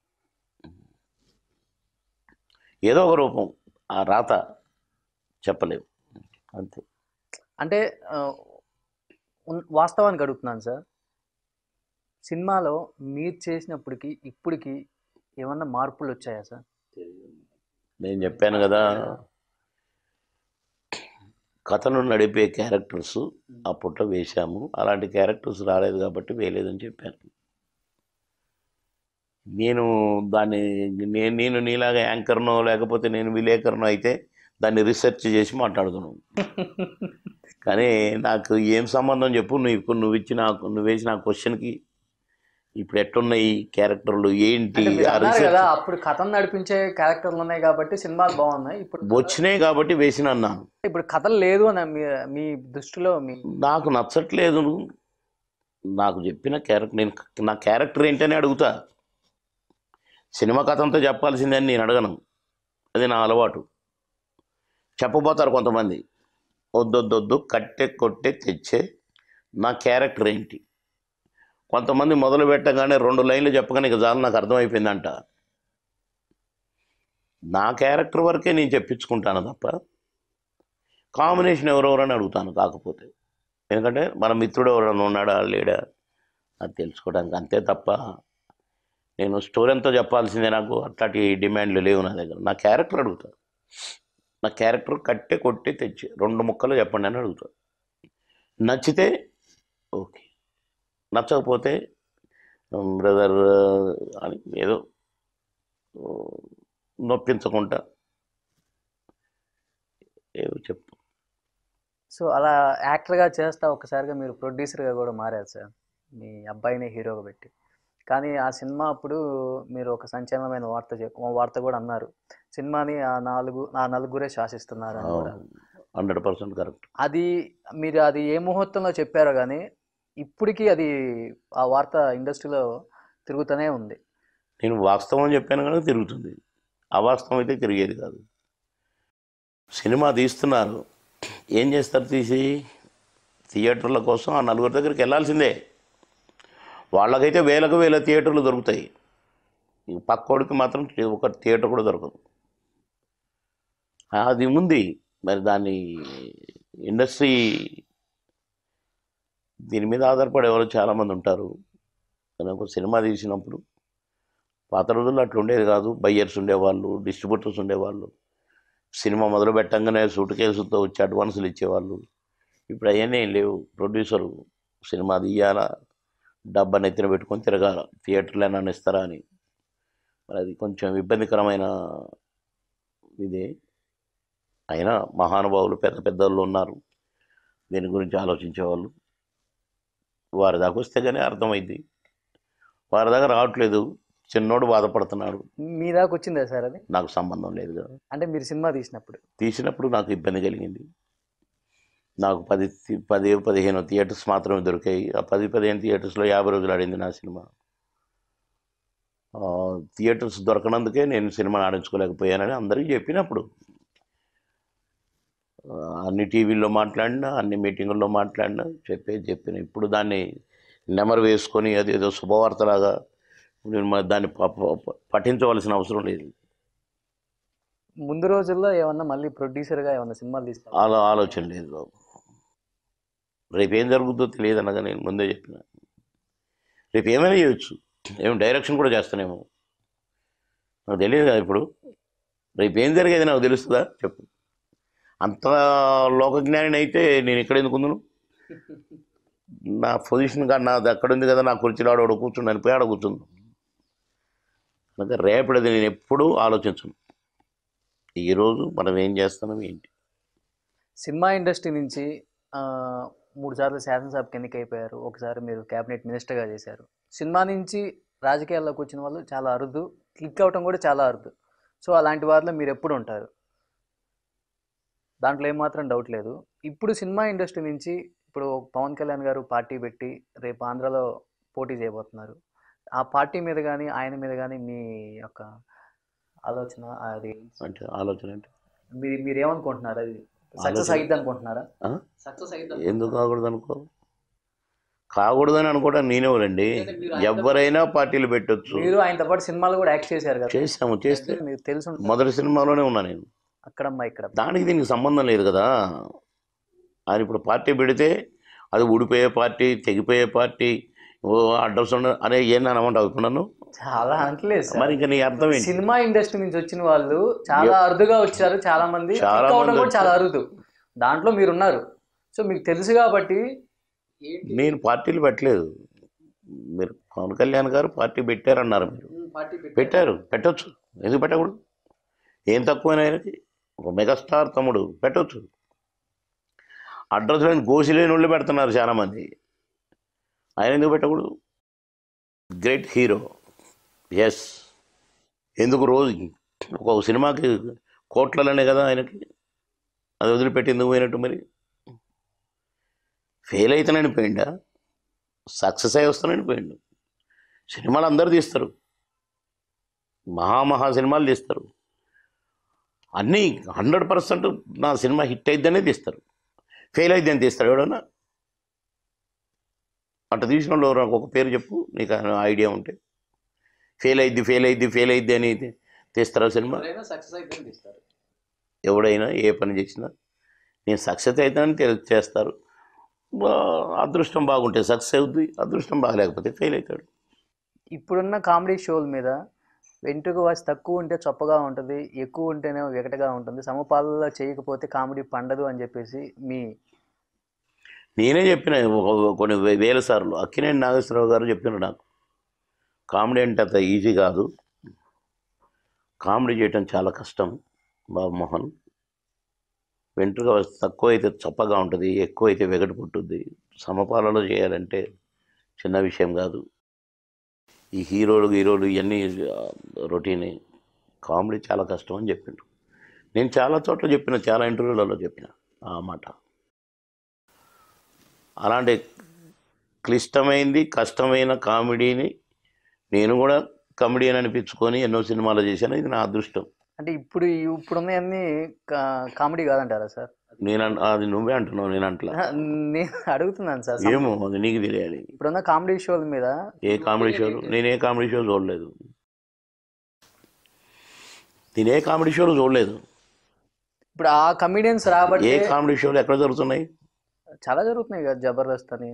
Speaker 2: ఏదో ఒక రూపం ఆ రాత చెప్పలేము అంతే
Speaker 1: అంటే ఆ, ఉన్- వాస్తవానికి అడుగుతున్నాను సార్ సినిమాలో మీరు చేసినప్పటికి ఇప్పటికి ఏమన్నా మార్పులు వచ్చాయా సార్
Speaker 2: నేను చెప్పాను కదా కథను నడిపే క్యారెక్టర్స్ అప్పట్లో వేశాము అలాంటి క్యారెక్టర్స్ రాలేదు కాబట్టి వేయలేదని చెప్పాను నేను దాన్ని నేను నేను నీలాగా యాంకర్నో లేకపోతే నేను విలేకరునో అయితే దాన్ని రీసెర్చ్ చేసి మాట్లాడుతున్నాను కానీ నాకు ఏం సంబంధం చెప్పు నువ్వు ఇప్పుడు నువ్వు ఇచ్చిన నువ్వు వేసిన క్వశ్చన్కి ఇప్పుడు ఎట్టున్నాయి క్యారెక్టర్లు ఏంటి
Speaker 1: అంటే మీరు
Speaker 2: ఆ
Speaker 1: అన్నారు
Speaker 2: రీసెర్చ్
Speaker 1: కదా అప్పుడు కథను నడిపించే క్యారెక్టర్లు ఉన్నాయి కాబట్టి సినిమాలు బాగున్నాయి ఇప్పుడు
Speaker 2: వచ్చినాయి కాబట్టి వేసిన అన్నాను
Speaker 1: ఇప్పుడు కథలు లేదు అని మీ మీ దృష్టిలో మీ
Speaker 2: నాకు నచ్చట్లేదు నాకు చెప్పిన క్యారెక్టర్ నేను నా క్యారెక్టర్ ఏంటని అడుగుతా సినిమా కథ అంతా చెప్పాల్సిందని నేను అడగను అది నా అలవాటు చెప్పబోతారు కొంతమంది వద్దొద్దొద్దు కట్టె కొట్టే తెచ్చే నా క్యారెక్టర్ ఏంటి కొంతమంది మొదలు పెట్టగానే రెండు లైన్లు చెప్పగానే ఇక చాలు నాకు అర్థమైపోయిందంట నా క్యారెక్టర్ వరకే నేను చెప్పించుకుంటాను తప్ప కాంబినేషన్ ఎవరెవరని అడుగుతాను కాకపోతే ఎందుకంటే మన మిత్రుడు ఎవరైనా ఉన్నాడా లేడా అది తెలుసుకోవడానికి అంతే తప్ప నేను స్టోరీ అంతా చెప్పాల్సిందే నాకు అట్లాంటి డిమాండ్లు లేవు నా దగ్గర నా క్యారెక్టర్ అడుగుతా నా క్యారెక్టర్ కట్టే కొట్టి తెచ్చి రెండు ముక్కలు చెప్పండి అని అడుగుతా నచ్చితే ఓకే నచ్చకపోతే బ్రదర్ అని ఏదో నొప్పించకుండా ఏదో చెప్తాం
Speaker 1: సో అలా యాక్టర్గా చేస్తా ఒక్కసారిగా మీరు ప్రొడ్యూసర్గా కూడా మారారు సార్ మీ అబ్బాయిని హీరోగా పెట్టి కానీ ఆ సినిమా అప్పుడు మీరు ఒక సంచలనమైన వార్త చెప్ వార్త కూడా అన్నారు సినిమాని ఆ నాలుగు ఆ నలుగురే శాసిస్తున్నారు అని కూడా
Speaker 2: హండ్రెడ్ పర్సెంట్ కరెక్ట్
Speaker 1: అది మీరు అది ఏ ముహూర్తంలో చెప్పారో కానీ ఇప్పటికీ అది ఆ వార్త ఇండస్ట్రీలో తిరుగుతూనే ఉంది
Speaker 2: నేను వాస్తవం చెప్పాను కనుక తిరుగుతుంది అవాస్తవం అయితే తిరిగేది కాదు సినిమా తీస్తున్నారు ఏం చేస్తారు తీసి థియేటర్ల కోసం ఆ నలుగురి దగ్గరికి వెళ్ళాల్సిందే వాళ్ళకైతే వేలకు వేల థియేటర్లు దొరుకుతాయి ఈ పక్కోడికి మాత్రం ఒక థియేటర్ కూడా దొరకదు అది ఉంది మరి దాన్ని ఇండస్ట్రీ దీని మీద ఆధారపడే వాళ్ళు చాలామంది ఉంటారు కానీ ఒక సినిమా తీసినప్పుడు పాత రోజుల్లో అట్లా ఉండేది కాదు బయ్యర్స్ ఉండేవాళ్ళు డిస్ట్రిబ్యూటర్స్ ఉండేవాళ్ళు సినిమా మొదలు పెట్టంగానే సూట్ కేసులతో వచ్చి అడ్వాన్సులు ఇచ్చేవాళ్ళు ఇప్పుడు అవన్నీ ఏం లేవు ప్రొడ్యూసరు సినిమా తీయాలా డబ్బా నెత్తిన పెట్టుకొని తిరగాల థియేటర్లో ఏమైనా ఇస్తారా అని మరి అది కొంచెం ఇబ్బందికరమైన ఇదే అయినా మహానుభావులు పెద్ద పెద్దలు ఉన్నారు దీని గురించి ఆలోచించేవాళ్ళు వారి దాకా వస్తే కానీ అర్థమైంది వారి దగ్గర రావట్లేదు చిన్నోడు బాధపడుతున్నాడు
Speaker 1: మీ దాకా వచ్చిందా సార్ అది
Speaker 2: నాకు సంబంధం లేదు కదా
Speaker 1: అంటే మీరు సినిమా తీసినప్పుడు
Speaker 2: తీసినప్పుడు నాకు ఇబ్బంది కలిగింది నాకు పది థి- పది పదిహేను థియేటర్స్ మాత్రమే దొరికాయి ఆ పది పదిహేను థియేటర్స్లో యాభై రోజులు ఆడింది నా సినిమా ఆ, థియేటర్స్ దొరకనందుకే నేను సినిమా ఆడించుకోలేకపోయానని అందరికీ చెప్పినప్పుడు ఆ, అన్ని టీవీల్లో మాట్లాడినా అన్ని మీటింగుల్లో మాట్లాడినా చెప్పేది చెప్పిన ఇప్పుడు దాన్ని నెమరు వేసుకొని అదేదో శుభవార్తలాగా నేను మరి దాన్ని ప- ప- పఠించవలసిన అవసరం లేదు
Speaker 1: ముందు రోజుల్లో ఏమన్నా మళ్ళీ ప్రొడ్యూసర్గా ఏమన్నా సినిమాలు తీస్తారు
Speaker 2: ఆలో ఆలోచన లేదు బాబు రేపు ఏం జరుగుతుందో తెలియదు అనగా నేను ముందే చెప్పిన రేపు ఏమైనా చేయొచ్చు ఏం డైరెక్షన్ కూడా చేస్తానేమో నాకు తెలియదు కదా ఇప్పుడు రేపు ఏం జరిగేది నాకు తెలుస్తుందా చెప్పు అంత లోకజ్ఞాని అయితే నేను ఇక్కడ ఎందుకు ఉందును నా పొజిషన్ కాదు నాది అక్కడ ఉంది కదా నా కుర్చీలో ఆడ కూర్చున్నాను పోయి ఆడ కూర్చుంది కనుక రేపటిది నేను ఎప్పుడూ ఆలోచించను ఈరోజు మనం ఏం చేస్తున్నాం ఏంటి
Speaker 1: సినిమా ఇండస్ట్రీ నుంచి ఆ, మూడు సార్లు శాసనసభకి ఎన్నికైపోయారు ఒకసారి మీరు క్యాబినెట్ మినిస్టర్గా చేశారు సినిమా నుంచి రాజకీయాల్లోకి వచ్చిన వాళ్ళు చాలా అరుదు క్లిక్ అవటం కూడా చాలా అరుదు సో అలాంటి వారిలో మీరు ఎప్పుడు ఉంటారు దాంట్లో ఏమాత్రం డౌట్ లేదు ఇప్పుడు సినిమా ఇండస్ట్రీ నుంచి ఇప్పుడు పవన్ కళ్యాణ్ గారు పార్టీ పెట్టి రేపు ఆంధ్రాలో పోటీ చేయబోతున్నారు ఆ పార్టీ మీద కానీ ఆయన మీద కానీ మీ యొక్క ఆలోచన అది
Speaker 2: అంటే ఆలోచన అంటే
Speaker 1: మీరు మీరు ఏమనుకుంటున్నారు అది సక్సెస్
Speaker 2: ఆలోచన-
Speaker 1: అయ్యిద్ది అనుకుంటున్నారా
Speaker 2: ఆ?
Speaker 1: సక్సెస్ అయ్యిద్ది
Speaker 2: ఎందుకు కాకూడదు అనుకో కాకూడదని అనుకోవడం నేనేవారండి ఎవరైనా పార్టీలు పెట్టొచ్చు
Speaker 1: మీరు ఆయనతో పాటు సినిమాలు కూడా యాక్ట్ చేశారు కదా
Speaker 2: చేసాము చేస్తే
Speaker 1: మీకు తెలుసు
Speaker 2: మొదటి సినిమాలోనే ఉన్నా నేను
Speaker 1: అక్కడమ్మా ఇక్కడ
Speaker 2: దానికి దీనికి సంబంధం లేదు కదా ఆయన ఇప్పుడు పార్టీ పెడితే అది ఊడిపోయే పార్టీ తెగిపోయే పార్టీ ఓ అడ్రస్ ఉండ అనే ఏం అనమంటావు ఇప్పుడు నన్ను
Speaker 1: చాలా అనట్లేదు సార్.
Speaker 2: మరి ఇంకా నీ అర్థం ఏంటి
Speaker 1: సినిమా ఇండస్ట్రీ నుంచి వచ్చిన వాళ్ళు చాలా అరుదుగా వచ్చారు చాలా మంది
Speaker 2: చాలా
Speaker 1: click అవడం
Speaker 2: మంది
Speaker 1: కూడా చాలా అరుదు దాంట్లో మీరు ఉన్నారు సో మీకు తెలుసు కాబట్టి
Speaker 2: నేను పార్టీలు పెట్టలేదు మీరు పవన్ కళ్యాణ్ గారు పార్టీ పెట్టారన్నారు మీరు పెట్టారు పెట్టొచ్చు ఎందుకు పెట్టకూడదు ఏం తక్కువైన ఆయనకి ఒక మెగాస్టార్ తమ్ముడు పెట్టొచ్చు అడ్రస్ లేని గోసి లేని వాళ్ళు పెడుతున్నారు చాలామంది ఆయన ఎందుకు పెట్టకూడదు గ్రేట్ హీరో ఎస్ ఎందుకు రోజు ఒక సినిమాకి కోట్లలోనే కదా ఆయనకి అది వదిలిపెట్టి ఎందుకు పోయినట్టు మరి ఫెయిల్ అవుతానని పోయిండా సక్సెస్ అయి వస్తానని పోయిండు సినిమాలు అందరూ తీస్తారు మహామహా సినిమాలు తీస్తారు అన్నీ హండ్రెడ్ పర్సెంట్ నా సినిమా హిట్ అయిద్దనే తీస్తారు ఫెయిల్ అయిద్ది అని తీస్తారు ఎవడన్నా అట్లా తీసిన వాళ్ళు ఎవరో నాకు ఒక పేరు చెప్పు నీకు ఐడియా ఉంటే ఫెయిల్ అయిద్ది ఫెయిల్ అయిద్ది ఫెయిల్ అయిద్ది అని తీస్తారా సినిమా
Speaker 1: సక్సెస్ అయితే ఇస్తారు
Speaker 2: ఎవడైనా ఏ పని చేసినా నేను సక్సెస్ అవుతానని తె- చేస్తారు బా- అదృష్టం బాగుంటే సక్సెస్ అవుద్ది అదృష్టం బాగలేకపోతే ఫెయిల్ అవుతాడు
Speaker 1: ఇప్పుడున్న కామెడీ షోల మీద వెంట్రుక వాసి తక్కువ ఉంటే చొప్పగా ఉంటుంది ఎక్కువ ఉంటేనే వికటగా ఉంటుంది సమపాలలో చేయకపోతే కామెడీ పండదు అని చెప్పేసి మీ
Speaker 2: నేనే చెప్పిన ఒక- కొన్ని వే- వేల సార్లు అక్కినేని నాగేశ్వరరావు గారు చెప్పిన నాకు కామెడీ అంటే అంత ఈజీ కాదు కామెడీ చేయటం చాలా కష్టం బాబు మోహన్ వెంట్రుక తక్కువ అయితే చప్పగా ఉంటుంది ఎక్కువ అయితే వెగటు పుట్టుద్ది సమపాలలో చేయాలంటే చిన్న విషయం కాదు ఈ హీరోలు హీరోలు ఇవన్నీ రొటీనే కామెడీ చాలా కష్టం అని చెప్పిండు నేను చాలా చోట్ల చెప్పిన చాలా ఇంటర్వ్యూలలో చెప్పిన ఆ మాట అలాంటి క్లిష్టమైంది కష్టమైన కామెడీని నేను కూడా కమెడియన్ అనిపించుకొని ఎన్నో సినిమాలు చేశాను ఇది నా అదృష్టం
Speaker 1: అంటే ఇప్పుడు ఈ- ఇప్పుడున్నవన్నీ కా- కామెడీ కాదంటారా సార్
Speaker 2: నేను అన్- అది నువ్వే అంటున్నావు నేను అంటలా
Speaker 1: నేను అడుగుతున్నాను సార్
Speaker 2: ఏమో అది నీకు తెలియాలి
Speaker 1: ఇప్పుడున్న కామెడీ షోల మీద
Speaker 2: ఏ కామెడీ షోలు నేను ఏ కామెడీ షో చూడలేదు నేను ఏ కామెడీ షోలు చూడలేదు
Speaker 1: ఇప్పుడు ఆ కమిడియన్స్ రాబట్టి
Speaker 2: ఏ కామెడీ షోలు ఎక్కడ జరుగుతున్నాయి
Speaker 1: చాలా జరుగుతున్నాయి కదా జబర్దస్త్ అని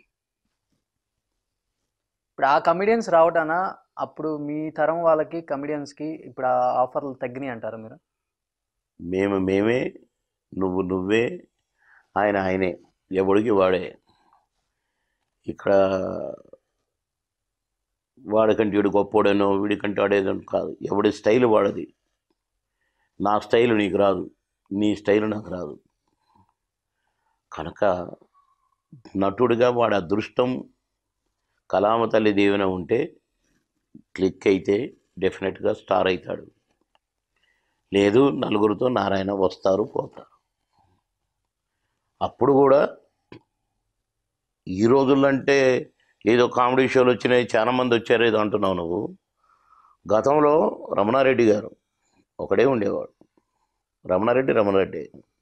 Speaker 1: ఇప్పుడు ఆ కమిడియన్స్ రావటాన అప్పుడు మీ తరం వాళ్ళకి comedians కి ఇప్పుడు ఆ ఆఫర్లు తగ్గినాయి అంటారు మీరు
Speaker 2: మేము మేమే నువ్వు నువ్వే ఆయన ఆయనే ఎవడికి వాడే ఇక్కడ వాడికంటే వీడు గొప్పోడనో వీడికంటే వాడేదో కాదు ఎవడి స్టైల్ వాడది నా స్టైల్ నీకు రాదు నీ స్టైల్ నాకు రాదు కనుక నటుడిగా వాడి అదృష్టం కలామ తల్లి దీవెన ఉంటే క్లిక్ అయితే డెఫినెట్గా స్టార్ అవుతాడు లేదు నలుగురితో నారాయణ వస్తారు పోతారు అప్పుడు కూడా ఈ రోజుల్లో అంటే ఏదో కామెడీ షోలు వచ్చినాయి చాలా మంది వచ్చారు ఏదో అంటున్నావు నువ్వు గతంలో రమణారెడ్డి గారు ఒకడే ఉండేవాడు రమణారెడ్డి రమణారెడ్డి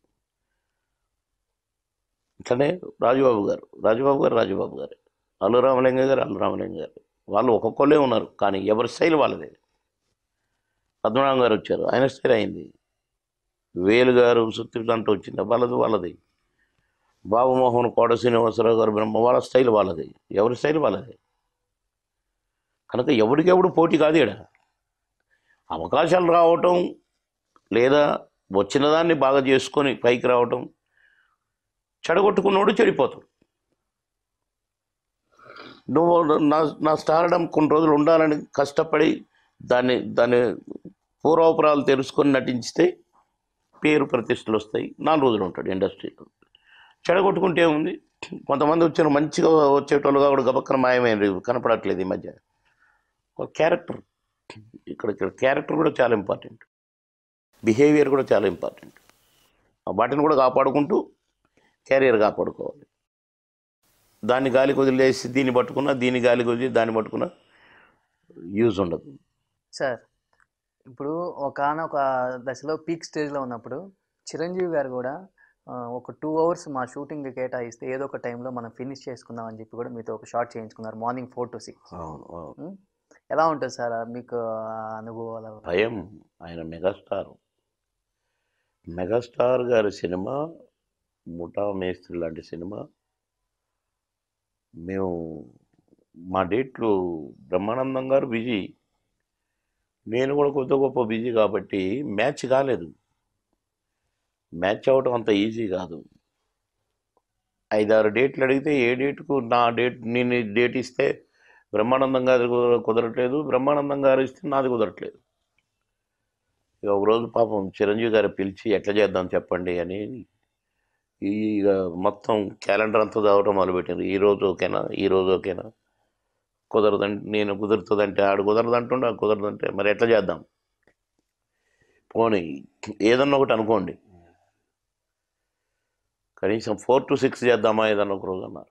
Speaker 2: ఇట్లనే రాజుబాబు గారు రాజుబాబు గారు రాజుబాబు గారు అల్లు రామలింగ గారు అల్లు రామలింగ గారు వాళ్ళు ఒక్కొక్కళ్ళే ఉన్నారు కానీ ఎవరి స్టైల్ వాళ్ళదే పద్మనాభం గారు వచ్చారు ఆయన స్టైల్ అయింది వేలు గారు సుత్తి అంటూ వచ్చింది వాళ్ళది వాళ్ళది బాబుమోహన్ కోట శ్రీనివాసరావు గారు బ్రహ్మ వాళ్ళ స్టైల్ వాళ్ళది ఎవరి స్టైల్ వాళ్ళది కనుక ఎవరికెవడు పోటీ కాదు ఇక్కడ అవకాశాలు రావటం లేదా వచ్చిన దాన్ని బాగా చేసుకొని పైకి రావటం చెడగొట్టుకున్నోడు చెడిపోతాడు నువ్వు నా నా స్టారడం కొన్ని రోజులు ఉండాలని కష్టపడి దాన్ని దాన్ని పూర్వాపురాలు తెలుసుకొని నటించితే పేరు ప్రతిష్టలు వస్తాయి నాలుగు రోజులు ఉంటాడు ఇండస్ట్రీలో చెడగొట్టుకుంటే ఉంది కొంతమంది వచ్చిన మంచిగా వచ్చేటోళ్ళుగా కూడా గబక్కన మాయమైన కనపడట్లేదు ఈ మధ్య ఒక క్యారెక్టర్ ఇక్కడ ఇక్కడ క్యారెక్టర్ కూడా చాలా ఇంపార్టెంట్ బిహేవియర్ కూడా చాలా ఇంపార్టెంట్ వాటిని కూడా కాపాడుకుంటూ క్యారియర్ కాపాడుకోవాలి దాన్ని గాలికి వదిలేసి దీన్ని పట్టుకున్నా దీన్ని గాలికి వదిలి దాన్ని పట్టుకున్నా యూజ్ ఉండదు
Speaker 1: సార్ ఇప్పుడు ఒకనొక దశలో పీక్ స్టేజ్లో ఉన్నప్పుడు చిరంజీవి గారు కూడా ఆ, ఒక టూ అవర్స్ మా షూటింగ్ కేటాయిస్తే ఏదో ఒక టైంలో మనం ఫినిష్ చేసుకుందాం అని చెప్పి కూడా మీతో ఒక షార్ట్ చేయించుకున్నారు మార్నింగ్ ఫోర్ టు సిక్స్
Speaker 2: అవును అవును
Speaker 1: ఎలా ఉంటుంది సార్ మీకు ఆ అనుభవాలు
Speaker 2: భయం ఆయన మెగాస్టార్ మెగాస్టార్ గారి సినిమా ముఠా మేస్త్రి లాంటి సినిమా మేము మా డేట్లు బ్రహ్మానందం గారు బిజీ నేను కూడా కొద్ది గొప్ప బిజీ కాబట్టి మ్యాచ్ కాలేదు మ్యాచ్ అవ్వటం అంత ఈజీ కాదు ఐదారు డేట్లు అడిగితే ఏ డేట్కు నా డేట్ నేను ఈ డేట్ ఇస్తే బ్రహ్మానందం గారి కుదర- కుదరట్లేదు బ్రహ్మానందం గారు ఇస్తే నాది కుదరట్లేదు ఇక ఒకరోజు పాపం చిరంజీవి గారు పిలిచి ఎట్లా చేద్దాం చెప్పండి అని ఈ ఇక మొత్తం క్యాలెండర్ అంతా చదవటం మొదలుపెట్టారు ఈ రోజు ఓకేనా ఈ రోజు ఓకేనా కుదరదంటే నేను కుదురుతుందంటే ఆడు కుదరదంటుండే ఆడు కుదరదంటే మరి ఎట్లా చేద్దాం పోనీ ఏదన్నా ఒకటి అనుకోండి కనీసం ఫోర్ టు సిక్స్ చేద్దామా ఏదన్నా ఒక రోజు అన్నారు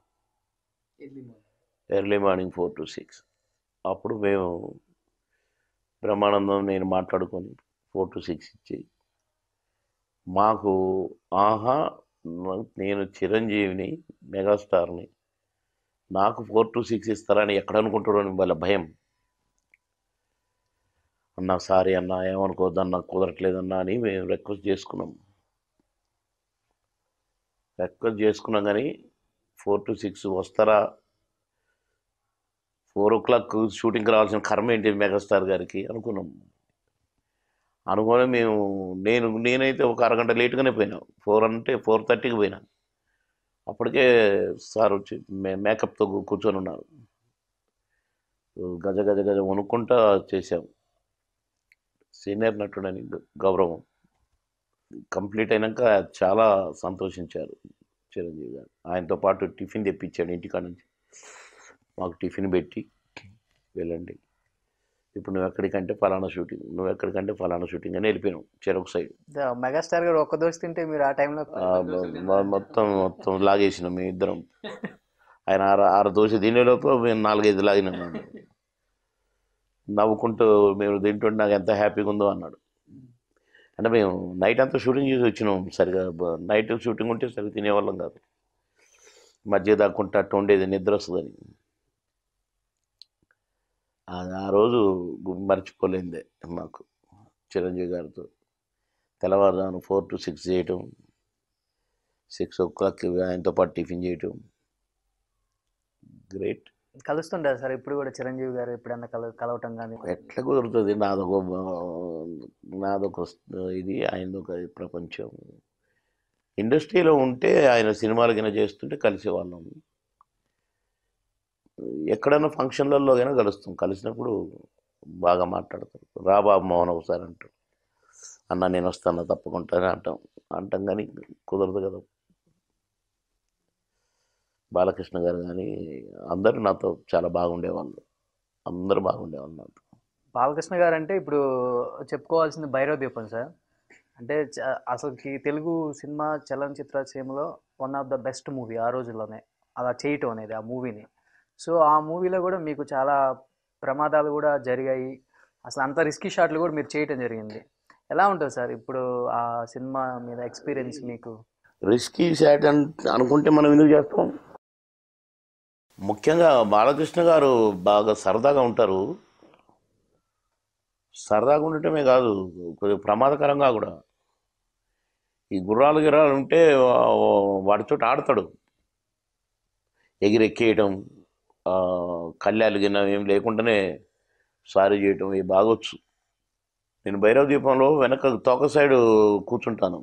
Speaker 2: early morning four to six అప్పుడు మేము బ్రహ్మానందం నేను మాట్లాడుకొని ఫోర్ టు సిక్స్ ఇచ్చి మాకు ఆహా న- నేను చిరంజీవిని మెగాస్టార్ని నాకు ఫోర్ టు సిక్స్ ఇస్తారని ఎక్కడ అనుకుంటాడో అని వాళ్ళ భయం అన్నా సారీ అన్నా ఏమనుకోవద్దన్నా కుదరట్లేదన్నా అని మేము రిక్వెస్ట్ చేసుకున్నాం రిక్వెస్ట్ చేసుకున్నాం కానీ ఫోర్ టు సిక్స్ వస్తారా ఫోర్ ఓ క్లాక్ షూటింగ్కి రావాల్సిన కర్మ ఏంటి మెగాస్టార్ గారికి అనుకున్నాం అనుకొని మేము నేను నేనైతే ఒక అరగంట లేట్గానే పోయినా ఫోర్ అంటే ఫోర్ థర్టీకి పోయినా అప్పటికే సార్ వచ్చి మే మేకప్తో కూ- కూర్చొని ఉన్నారు గజ గజ గజ వణుక్కుంటా చేసాం సీనియర్ నటుడని గ- గౌరవం కంప్లీట్ అయినాక చాలా సంతోషించారు చిరంజీవి గారు ఆయనతో పాటు టిఫిన్ తెప్పించాడు ఇంటికాడ నుంచి మాకు టిఫిన్ పెట్టి వెళ్ళండి ఇప్పుడు నువ్వు ఎక్కడికంటే ఫలానా షూటింగ్ నువ్వు ఎక్కడికంటే ఫలానా షూటింగ్ అని వెళ్ళిపోయాం చెరొక సైడ్
Speaker 1: ద- మెగాస్టార్ గారు ఒక్క దోశ తింటే మీరు ఆ టైంలో
Speaker 2: ఆ, మొ- మొ- మొత్తం మొత్తం లాగేసినాం మేము ఇద్దరం ఆయన ఆరు ఆరు దోశ తినేలోపు మేము నాలుగైదు లాగినాం మేము. నవ్వుకుంటూ మేము తింటుంటే నాకు ఎంత హ్యాపీగా ఉందో అన్నాడు అంటే మేము నైట్ అంతా షూటింగ్ చేసి వచ్చినాం సరిగా బ- నైట్ షూటింగ్ ఉంటే సరిగా తినేవాళ్ళం కాదు మధ్య దాక్కుంటే అట్టు ఉండేది నిద్ర వస్తుందని అది ఆ రోజు గు- మర్చిపోలేందే మాకు చిరంజీవి గారితో తెల్లవారుజామున ఫోర్ టు సిక్స్ చేయటం సిక్స్ ఓ క్లాక్ ఆయనతో పాటు టిఫిన్ చేయటం గ్రేట్
Speaker 1: కలుస్తుంటారు సార్ ఇప్పుడు కూడా చిరంజీవి గారు ఎప్పుడన్నా కల కలవటం కానీ
Speaker 2: ఎట్లా కుదురుతుంది నాదొక నాదొక ఇది ఆయనదొక ప్రపంచం ఇండస్ట్రీలో ఉంటే ఆయన సినిమాలు కింద చేస్తుంటే కలిసేవాళ్ళం ఎక్కడైనా ఫంక్షన్లలో కైనా కలుస్తాం కలిసినప్పుడు బాగా మాట్లాడతారు రా బాబు మోహన్ ఒకసారి అంటారు అన్న నేను వస్తాను తప్పకుండా అని అంటాం అంటాం కానీ కుదరదు కదా బాలకృష్ణ గారు కానీ అందరూ నాతో చాలా బాగుండేవాళ్ళు అందరూ బాగుండేవాళ్ళు నాతో
Speaker 1: బాలకృష్ణ గారు అంటే ఇప్పుడు చెప్పుకోవాల్సింది భైరవ దీపం సార్ అంటే చ- అసలుకి తెలుగు సినిమా చలనచిత్ర సీమలో one of the best movie ఆ రోజుల్లోనే అలా చేయటం అనేది ఆ మూవీని సో ఆ మూవీలో కూడా మీకు చాలా ప్రమాదాలు కూడా జరిగాయి అసలు అంత రిస్కీ షాట్లు కూడా మీరు చేయటం జరిగింది ఎలా ఉంటుంది సార్ ఇప్పుడు ఆ సినిమా మీద ఎక్స్పీరియన్స్ మీకు
Speaker 2: రిస్కీ షాట్ అని అనుకుంటే మనం ఎందుకు చేస్తాం ముఖ్యంగా బాలకృష్ణ గారు బాగా సరదాగా ఉంటారు సరదాగా ఉండటమే కాదు కొద్దిగా ప్రమాదకరంగా కూడా ఈ గుర్రాలు గిర్రాలు ఉంటే వా- వాటితో ఆడతాడు ఎగిరెక్కేయటం ఆ, కళ్యాలు గిన్న ఏం లేకుండానే సారీ చేయటం ఇవి బాగొచ్చు నేను భైరవ దీపంలో వెనక తోక సైడు కూర్చుంటాను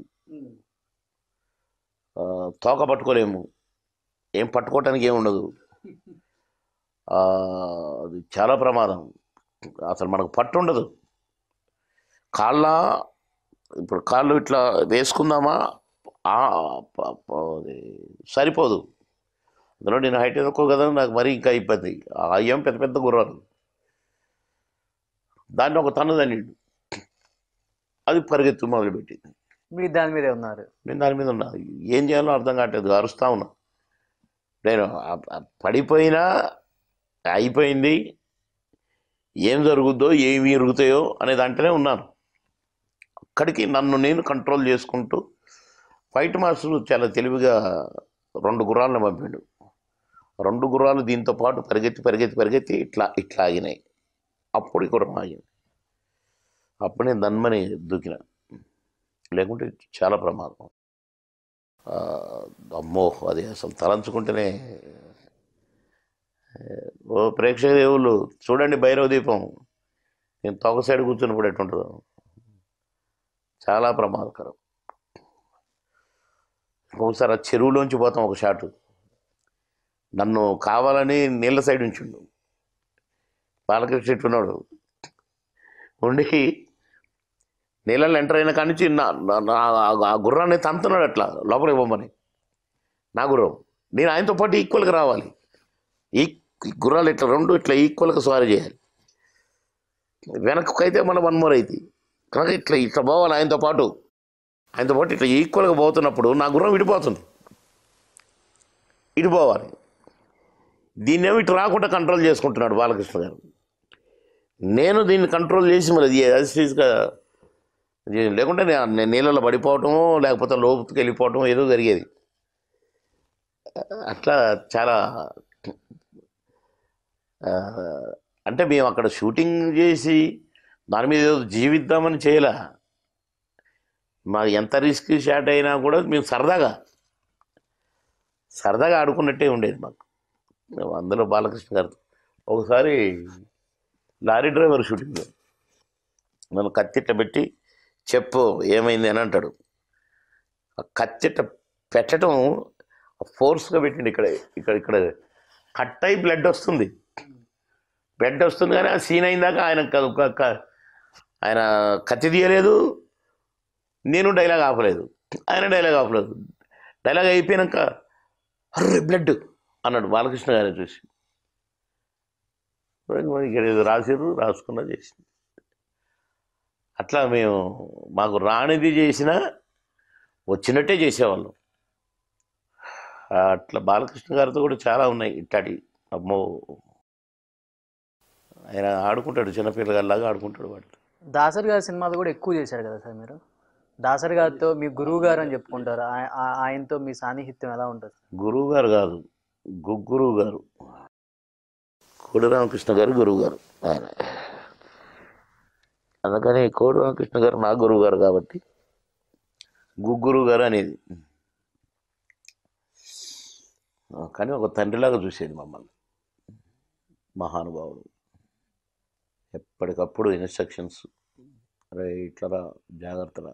Speaker 2: ఆ, తోక పట్టుకోలేము ఏం పట్టుకోవటానికి ఏం ఉండదు ఆ, అది చాలా ప్రమాదం అసలు మనకు పట్టు ఉండదు కాళ్ళ ఇప్పుడు కాళ్ళు ఇట్లా వేసుకుందామా ఆ, ప- ప- అది సరిపోదు అందులో నేను హైట్ ఎక్కువ కదా నాకు మరీ ఇంకా ఇబ్బంది ఆ అయ్యం పెద్ద పెద్ద గుర్రాలు దాన్ని ఒక తన్ను తన్నిండు అది పరిగెత్తు మొదలుపెట్టింది
Speaker 1: మీరు దాని మీదే ఉన్నారు
Speaker 2: నేను దాని మీద ఉన్నా ఏం చేయాలో అర్థం కావట్లేదు అరుస్తా ఉన్నా నేను ఆ- ఆ పడిపోయినా అయిపోయింది ఏం జరుగుద్దో ఏమి ఇరుగుతాయో అనే దాంట్లోనే ఉన్నాను అక్కడికి నన్ను నేను కంట్రోల్ చేసుకుంటూ ఫైట్ మాస్టర్ చాలా తెలివిగా రెండు గుర్రాలను పంపిండు రెండు గుర్రాలు దీంతో పాటు పరిగెత్తి పరిగెత్తి పరిగెత్తి ఇట్లా ఇట్లా ఆగినాయి అప్పుడు ఈ గుర్రం ఆగింది అప్పుడు నేను దన్మని దూకిన లేకుంటే చాలా ప్రమాదం ఆ, అమ్మో అది అసలు తలంచుకుంటేనే ఓ ప్రేక్షక దేవుళ్ళు చూడండి భైరవ దీపం నేను తొక సైడ్ కూర్చున్నప్పుడు ఎట్టుంటుందో చాలా ప్రమాదకరం ఒకసారి ఆ చెరువులోంచి పోతాం ఒక షాటు నన్ను కావాలని నీళ్ళ సైడ్ ఉంచిండు బాలకృష్ణ ఇట్టున్నాడు ఉండి నీళ్ళని ఎంటర్ అయిన కాడి నుంచి నా నా- నా- ఆ- ఆ గుర్రాన్ని తంతున్నాడు అట్లా లోపలికి పోమని నా గుర్రం నేను ఆయనతో పాటు ఈక్వల్గా రావాలి ఈ ఈ గుర్రాలు ఇట్లా రెండు ఇట్లా ఈక్వల్గా స్వారీ చేయాలి వెనకకైతే మన వన్ మోర్ అయితే కనుక ఇట్లా ఇట్లా పోవాలి ఆయనతో పాటు ఆయనతో పాటు ఇట్లా ఈక్వల్గా పోతున్నప్పుడు నా గుర్రం విడిపోతుంది ఇడిపోవాలి దీన్నేమో ఇటు రాకుండా కంట్రోల్ చేసుకుంటున్నాడు బాలకృష్ణ గారు నేను దీన్ని కంట్రోల్ చేసి మరి యాజిటీస్గా లేకుంటే నే- నేను నీళ్ళలో పడిపోవటమో లేకపోతే లోపుకి వెళ్ళిపోవటం ఏదో జరిగేది అట్లా చాలా ఆ, అంటే మేము అక్కడ షూటింగ్ చేసి దాని మీద ఏదో జీవిద్దామని చేయలే మాకు ఎంత రిస్క్ షాట్ అయినా కూడా మేము సరదాగా సరదాగా ఆడుకున్నట్టే ఉండేది మాకు మేము అందులో బాలకృష్ణ గారితో ఒకసారి లారీ డ్రైవర్ షూటింగ్ నన్ను కత్తిట్ట పెట్టి చెప్పు ఏమైంది అని అంటాడు ఆ కత్తిట్ట పెట్టడం ఫోర్స్గా పెట్టిండు ఇక్కడ ఇక్కడ ఇక్కడ కట్ అయి బ్లడ్ వస్తుంది బ్లడ్ వస్తుంది కానీ ఆ సీన్ అయిందాక ఆయన క- క- క- ఆయన కత్తి తీయలేదు నేను డైలాగ్ ఆపలేదు ఆయన డైలాగ్ ఆపలేదు డైలాగ్ అయిపోయాక అర్రే బ్లడ్ అన్నాడు బాలకృష్ణ గారిని చూసి మరి ఇక్కడ ఏదో రాసిర్రు రాసుకున్నా చేసి అట్లా మేము మాకు రానిది చేసినా వచ్చినట్టే చేసేవాళ్ళం అట్లా బాలకృష్ణ గారితో కూడా చాలా ఉన్నాయి ఇట్టాటి అమ్మో ఆయన ఆడుకుంటాడు చిన్నపిల్లగాళ్ళలాగా ఆడుకుంటాడు వాడు
Speaker 1: దాసరి గారి సినిమాలు కూడా ఎక్కువ చేశారు కదా సార్ మీరు దాసరి గారితో మీ గురువు గారు అని చెప్పుకుంటారు ఆయ- ఆ- ఆయనతో మీ సాన్నిహిత్యం ఎలా ఉంటుంది
Speaker 2: గురువు గారు కాదు గురువు గారు కోడి రామకృష్ణ గారు గురువు గారు ఆయన అందుకని కోడి రామకృష్ణ గారు నా గురువు గారు కాబట్టి గుగ్గురు గారు అనేది ఆ, కానీ ఒక తండ్రిలాగా చూసేది మమ్మల్ని మహానుభావుడు ఎప్పటికప్పుడు ఇన్స్ట్రక్షన్స్ అరే ఇట్లరా జాగ్రత్తరా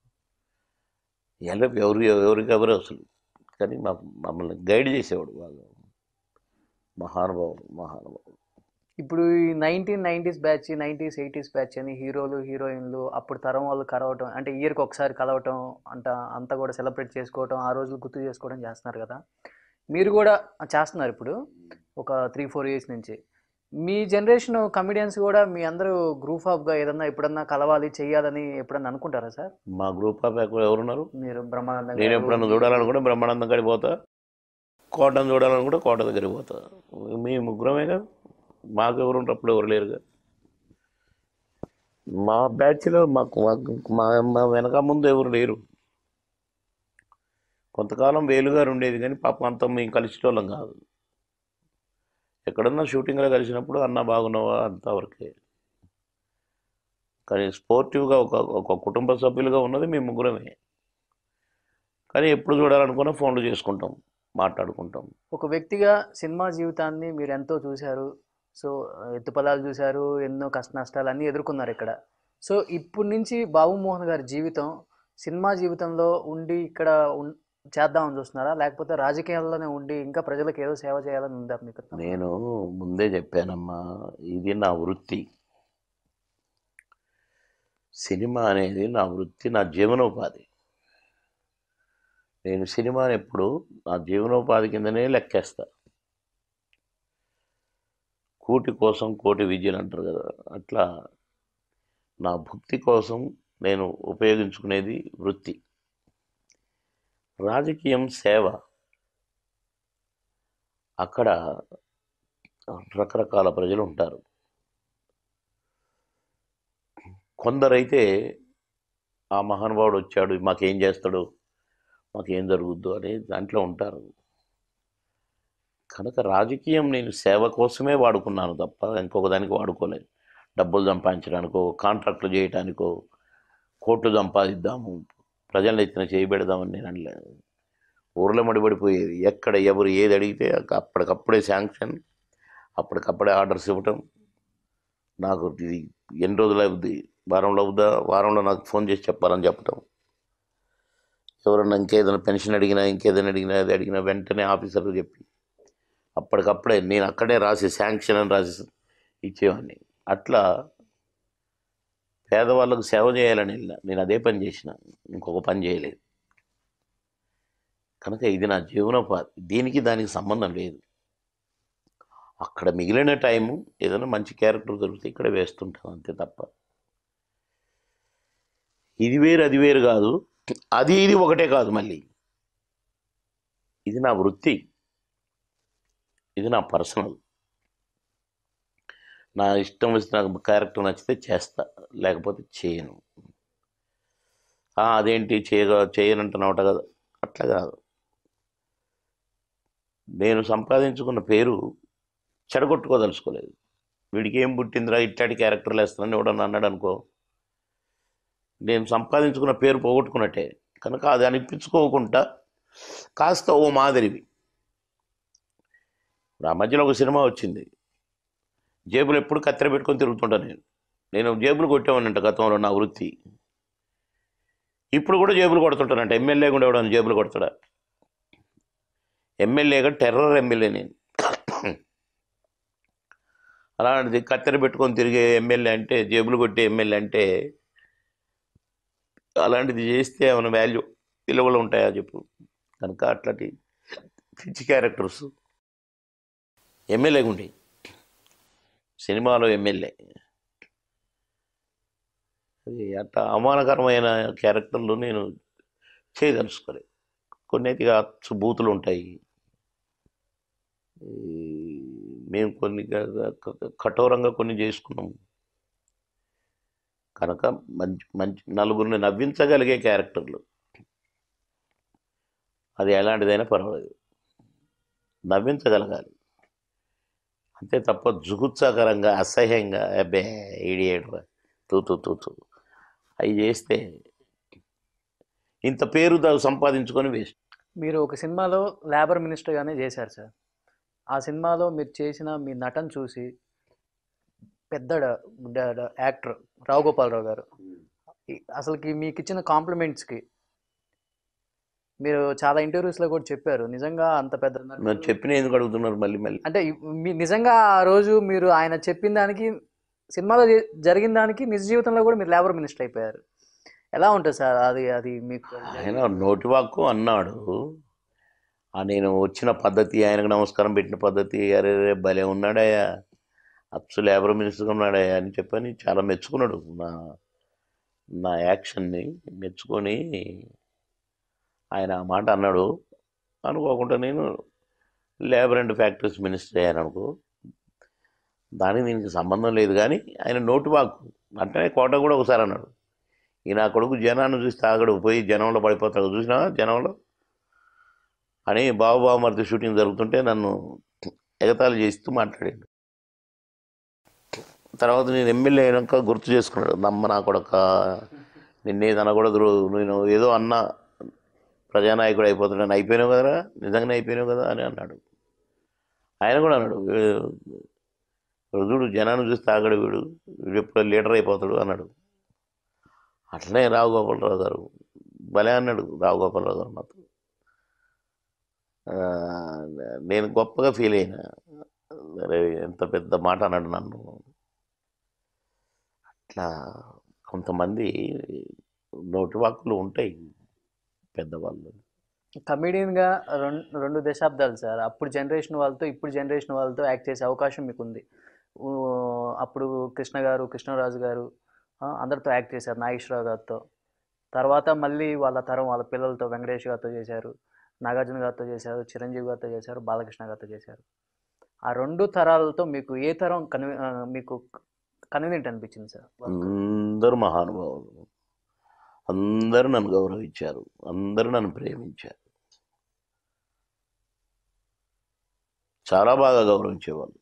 Speaker 2: ఎలా ఎవరు ఎవరికి ఎవరు అసలు కానీ మా మమ్మల్ని గైడ్ చేసేవాడు బాగా మహానుభావుడు మహానుభావుడు
Speaker 1: ఇప్పుడు ఈ nineteen nineties batch nineties eighties batch అని హీరోలు హీరోయిన్లు అప్పుడు తరం వాళ్ళు కలవటం అంటే ఇయర్కి ఒకసారి కలవటం అంట అంతా కూడా సెలబ్రేట్ చేసుకోవటం ఆ రోజులు గుర్తు చేసుకోవడం చేస్తున్నారు కదా మీరు కూడా చేస్తున్నారు ఇప్పుడు ఒక త్రీ ఫోర్ ఇయర్స్ నుంచి మీ జనరేషన్ కమిడియన్స్ కూడా మీ అందరూ గ్రూప్ ఆఫ్గా ఏదన్నా ఎప్పుడన్నా కలవాలి చెయ్యాలని ఎప్పుడన్నా అనుకుంటారా సార్
Speaker 2: మా గ్రూప్ ఆఫ్ ఎవరున్నారు
Speaker 1: మీరు బ్రహ్మానందం
Speaker 2: నేను
Speaker 1: గారు,
Speaker 2: ఎప్పుడన్నా చూడాలనుకుంటే బ్రహ్మానందం కాడికి పోతా కోటను చూడాలనుకుంటే కోట దగ్గరికి పోతా మీ ముగ్గురమే కదా మాకు ఎవరు ఉంటారు అప్పుడు ఎవరు లేరుగా మా బ్యాచ్లో మాకు మాకు- మా మా వెనక ముందు ఎవరు లేరు కొంతకాలం వేలుగారు ఉండేది కానీ పాపం అంతా మేము కలిసేటోళ్ళం కాదు ఎక్కడన్నా షూటింగ్లో కలిసినప్పుడు అన్న బాగున్నావా అంతవరకే కానీ స్పోర్టివ్గా ఒక ఒక కుటుంబ సభ్యులుగా ఉన్నది మేము ముగ్గురమే కానీ ఎప్పుడు చూడాలనుకున్నా ఫోన్లు చేసుకుంటాం మాట్లాడుకుంటాం
Speaker 1: ఒక వ్యక్తిగా సినిమా జీవితాన్ని మీరు ఎంతో చూశారు సో ఎత్తుపలాలు చూశారు ఎన్నో కష్ట నష్టాలు అన్నీ ఎదుర్కొన్నారు ఇక్కడ సో ఇప్పటి నుంచి బాబుమోహన్ గారి జీవితం సినిమా జీవితంలో ఉండి ఇక్కడ ఉన్- చేద్దామని చూస్తున్నారా లేకపోతే రాజకీయాల్లోనే ఉండి ఇంకా ప్రజలకు ఏదో సేవ చేయాలని ఉందా మీకు
Speaker 2: నేను ముందే చెప్పానమ్మా ఇది నా వృత్తి సినిమా అనేది నా వృత్తి నా జీవనోపాధి నేను సినిమాని ఎప్పుడు నా జీవనోపాధి కిందనే లెక్కేస్తా కూటి కోసం కోటి విద్యలు అంటారు కదా అట్లా నా భక్తి కోసం నేను ఉపయోగించుకునేది వృత్తి రాజకీయం సేవ అక్కడ రకరకాల ప్రజలు ఉంటారు కొందరైతే ఆ మహానుభావుడు వచ్చాడు మాకేం చేస్తాడు మాకేం జరుగుద్దు అనే దాంట్లో ఉంటారు కనుక రాజకీయం నేను సేవ కోసమే వాడుకున్నాను తప్ప ఇంకొక దానికి వాడుకోలేదు డబ్బులు సంపాదించడానికో కాంట్రాక్టులు చేయడానికో కోట్లు సంపాదిద్దాము ప్రజలను ఎత్తిన చేయబెడదామని నేను అనలేదు ఊర్లో మడిపడిపోయేది ఎక్కడ ఎవరు ఏది అడిగితే అప్పటికప్పుడే శాంక్షన్ అప్పటికప్పుడే ఆర్డర్స్ ఇవ్వటం నాకు ఇది ఎన్ని రోజులు అవుద్ది వారంలో అవుద్దా వారంలో నాకు ఫోన్ చేసి చెప్పాలని చెప్పటం ఎవరన్నా ఇంకేదైనా పెన్షన్ అడిగినా ఇంకేదైనా అడిగినా అది అడిగినా వెంటనే ఆఫీసర్కి చెప్పి అప్పటికప్పుడే నేను అక్కడే రాసి శాంక్షన్ అని రాసి ఇచ్చేవాడిని అట్లా పేదవాళ్ళకు సేవ చేయాలని వెళ్ళిన నేను అదే పని చేసిన ఇంకొక పని చేయలేదు కనుక ఇది నా జీవనోపాధి దీనికి దానికి సంబంధం లేదు అక్కడ మిగిలిన టైము ఏదైనా మంచి క్యారెక్టర్ దొరికితే ఇక్కడ వేస్తుంటాను అంతే తప్ప ఇది వేరు అది వేరు కాదు అది ఇది ఒకటే కాదు మళ్ళీ ఇది నా వృత్తి ఇది నా పర్సనల్ నా ఇష్టం వచ్చి నాకు క్యారెక్టర్ నచ్చితే చేస్తా లేకపోతే చేయను ఆ, అదేంటి చేయగా చేయనంటున్నావుట కదా అట్లా కాదు నేను సంపాదించుకున్న పేరు చెడగొట్టుకోదలుచుకోలేదు వీడికి ఏం పుట్టిందిరా ఇట్లాంటి క్యారెక్టర్లు వేస్తానని ఎవడన్నా అన్నాడు అనుకో నేను సంపాదించుకున్న పేరు పోగొట్టుకున్నట్టే కనుక అది అనిపించుకోకుండా కాస్త ఓ మాదిరివి ఇప్పుడు ఆ మధ్యలో ఒక సినిమా వచ్చింది జేబులు ఎప్పుడు కత్తెర పెట్టుకొని తిరుగుతుంటాను నేను నేను జేబులు కొట్టేవాడినంట గతంలో నా వృత్తి ఇప్పుడు కూడా జేబులు కొడుతుంటానంట ఎమ్మెల్యే కూడా ఎవడన్నా జేబులు కొడతాడా ఎమ్మెల్యేగా టెర్రర్ ఎమ్మెల్యే నేను అలాంటిది కత్తెర పెట్టుకొని తిరిగే ఎమ్మెల్యే అంటే జేబులు కొట్టే ఎమ్మెల్యే అంటే అలాంటిది చేస్తే ఏమైనా వాల్యూ విలువలు ఉంటాయా చెప్పు కనుక అట్లాంటి పిచ్చి క్యారెక్టర్స్ ఎమ్మెల్యేగా ఉండే సినిమాలో ఎమ్మెల్యే అది అట్లా అవమానకరమైన క్యారెక్టర్లు నేను చేయదలుచుకోలేదు కొన్ని అయితే ఇక అచ్చు బూతులు ఉంటాయి ఈ మేము కొన్ని క- క- కఠోరంగా కొన్ని చేసుకున్నాం కనుక మంచి మంచి నలుగురిని నవ్వించగలిగే క్యారెక్టర్లు అది ఎలాంటిదైనా పర్వాలేదు నవ్వించగలగాలి అంతే తప్ప జుగుత్సాకరంగా అసహ్యంగా అబ్బే ఈడియేడు తూ తూ తూ తూ అవి చేస్తే ఇంత పేరు దా- సంపాదించుకొని వేస్ట్
Speaker 1: మీరు ఒక సినిమాలో లేబర్ మినిస్టర్గానే చేశారు సార్ ఆ సినిమాలో మీరు చేసిన మీ నటన చూసి పెద్ద డ- డ- డ- యాక్టర్ రావు గోపాలరావు గారు ఈ- అసలుకి మీకు ఇచ్చిన కాంప్లిమెంట్స్కి మీరు చాలా ఇంటర్వ్యూస్లో కూడా చెప్పారు నిజంగా అంత పెద్ద నటుడు-
Speaker 2: మరి చెప్పిన ఎందుకు అడుగుతున్నారు మళ్ళీ మళ్ళీ
Speaker 1: అంటే ఇ- మీ నిజంగా ఆ రోజు మీరు ఆయన చెప్పిన దానికి సినిమాలో జే- జరిగిన దానికి నిజ జీవితంలో కూడా మీరు లేబర్ మినిస్టర్ అయిపోయారు ఎలా ఉంటుంది సార్ అది అది మీకు
Speaker 2: ఆయన నోటి వాక్కు అన్నాడు ఆ నేను వచ్చిన పద్ధతి ఆయనకు నమస్కారం పెట్టిన పద్ధతి అరే రే భలే ఉన్నాడయ్యా అచ్చు లేబర్ మినిస్టర్గా ఉన్నాడయ్యా అని చెప్పని చాలా మెచ్చుకున్నాడు నా నా యాక్షన్ని మెచ్చుకొని ఆయన ఆ మాట అన్నాడు అనుకోకుండా నేను లేబర్ అండ్ ఫ్యాక్టరీస్ మినిస్టర్ అయ్యాను అనుకో దానికి దీనికి సంబంధం లేదు కానీ ఆయన నోటి వాక్కు అంటే కోట కూడా ఒకసారి అన్నాడు ఈ నా కొడుకు జనాన్ని చూసి తాగడు పోయి జనంలో పడిపోతాడు చూసినా జనంలో అని బాబు బావమరిది షూటింగ్ జరుగుతుంటే నన్ను ఎగతాళి చేస్తూ మాట్లాడాడు తర్వాత నేను ఎమ్మెల్యే అయినాక గుర్తు చేసుకున్నాడు నమ్మ నా కొడక నిన్నేది అనకూడదు నేను ఏదో అన్న ప్రజానాయకుడు అయిపోతున్నాను అయిపోయినావు కదరా నిజంగానే అయిపోయినావు కదా అని అన్నాడు ఆయన కూడా అన్నాడు "వీడు- వీడు చూడు జనాన్ని చూసి తాగడు వీడు వీడు ఎప్పుడు లీడర్ అయిపోతాడు అన్నాడు అట్లనే రావు గోపాలరావు గారు భలే అన్నాడు రావు గోపాలరావు గారు మాతో ఆ, నేను గొప్పగా ఫీల్ అయినా అరే ఎంత పెద్ద మాట అన్నాడు నన్ను అట్లా కొంతమంది నోటి వాక్కులు ఉంటాయి పెద్దవాళ్ళు
Speaker 1: కమెడియన్గా రెండు రెండు దశాబ్దాలు సార్ అప్పుడు జనరేషన్ వాళ్ళతో ఇప్పుడు జనరేషన్ వాళ్ళతో యాక్ట్ చేసే అవకాశం మీకు ఉంది ఊ, అప్పుడు కృష్ణ గారు కృష్ణరాజు గారు ఆ, అందరితో యాక్ట్ చేశారు నాగేశ్వరరావు గారితో తర్వాత మళ్ళీ వాళ్ళ తరం వాళ్ళ పిల్లలతో వెంకటేష్ గారితో చేశారు నాగార్జున గారితో చేశారు చిరంజీవి గారితో చేశారు బాలకృష్ణ గారితో చేశారు ఆ రెండు తరాలతో మీకు ఏ తరం కన్వీ ఆ, మీకు కన్వీనియంట్ అనిపించింది సార్
Speaker 2: అందరూ మహానుభావులు అందరూ నన్ను గౌరవించారు అందరూ నన్ను ప్రేమించారు చాలా బాగా గౌరవించేవాళ్ళు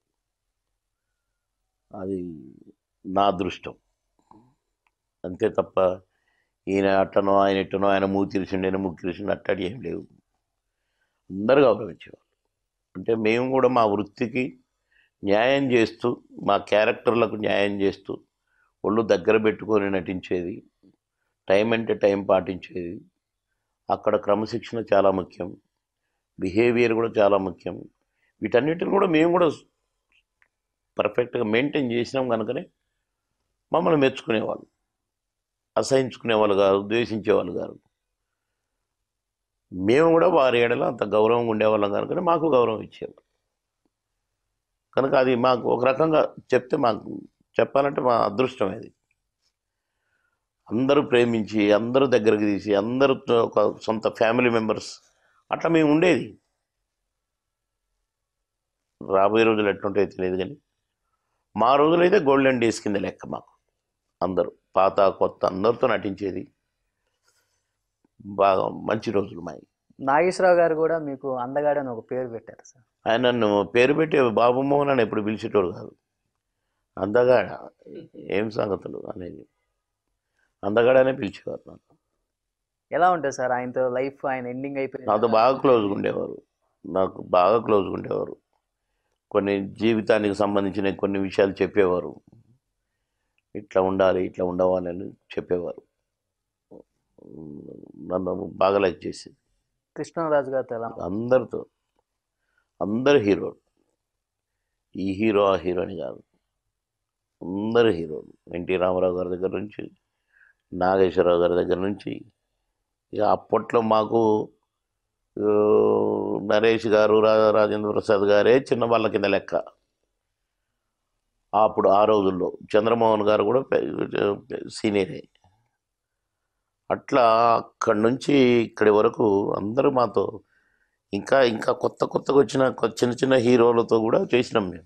Speaker 2: అది నా అదృష్టం అంతే తప్ప ఈయన అట్టనో ఆయన ఇట్టనో ఆయన మూతి తెరిచిండు ఆయన ముక్కు తెరిచిండు అట్టడి ఏం లేవు అందరూ గౌరవించేవాళ్ళు అంటే మేము కూడా మా వృత్తికి న్యాయం చేస్తూ మా క్యారెక్టర్లకు న్యాయం చేస్తూ ఒళ్ళు దగ్గర పెట్టుకొని నటించేది టైం అంటే టైం పాటించేది అక్కడ క్రమశిక్షణ చాలా ముఖ్యం బిహేవియర్ కూడా చాలా ముఖ్యం వీటన్నిటిని కూడా మేము కూడా పర్ఫెక్ట్గా మెయింటైన్ చేసినాం కనుకనే మమ్మల్ని మెచ్చుకునేవాళ్ళు అసహించుకునేవాళ్ళు కాదు ద్వేషించేవాళ్ళు కాదు మేము కూడా వారి ఏడలో అంత గౌరవంగా ఉండేవాళ్ళం కనుకనే మాకు గౌరవం ఇచ్చేవారు కనుక అది మాకు ఒక రకంగా చెప్తే మాకు చెప్పాలంటే మా అదృష్టం అది అందరూ ప్రేమించి అందరూ దగ్గరికి తీసి అందరూ ఒక సొంత ఫ్యామిలీ మెంబర్స్ అట్లా మేము ఉండేది రాబోయే రోజులు ఎట్లుంటాయో తెలియదు కానీ మా రోజులైతే గోల్డెన్ డేస్ కింద లెక్క మాకు అందరూ పాత కొత్త అందరితో నటించేది బాగా మంచి రోజులు మావి
Speaker 1: నాగేశ్వరరావు గారు కూడా మీకు అందగాడు అని ఒక పేరు పెట్టారు సార్
Speaker 2: ఆయన నన్ను పేరు పెట్టి బాబు మోహన్ అని ఎప్పుడు పిలిచేటోడు కాదు అందగాడ ఏం సంగతులు అనేది అందగాడనే పిలిచేవారు నన్ను
Speaker 1: ఎలా ఉంటుంది సార్ ఆయనతో లైఫ్ ఆయన ఎండింగ్ అయిపోయింది
Speaker 2: నాతో బాగా క్లోజ్గా ఉండేవారు నాకు బాగా క్లోజ్గా ఉండేవారు కొన్ని జీవితానికి సంబంధించిన కొన్ని విషయాలు చెప్పేవారు ఇట్లా ఉండాలి ఇట్లా ఉండవాలి అని చెప్పేవారు నన్ను బాగా లైక్ చేసేది
Speaker 1: కృష్ణరాజు గారితో ఎలా
Speaker 2: అందరితో అందరు హీరోలు ఈ హీరో ఆ హీరో అని కాదు అందరు హీరోలు ఎన్టీ రామారావు గారి దగ్గర నుంచి నాగేశ్వరరావు గారి దగ్గర నుంచి ఇక అప్పట్లో మాకు ఆ, నరేష్ గారు రా రాజేంద్ర ప్రసాద్ గారే చిన్న వాళ్ళ కింద లెక్క అప్పుడు ఆ రోజుల్లో చంద్రమోహన్ గారు కూడా పె- సీనియరే అట్లా అక్కడి నుంచి ఇక్కడి వరకు అందరూ మాతో ఇంకా ఇంకా కొత్త కొత్తగా వచ్చిన కొ- చిన్న చిన్న హీరోలతో కూడా చేసినాం మేము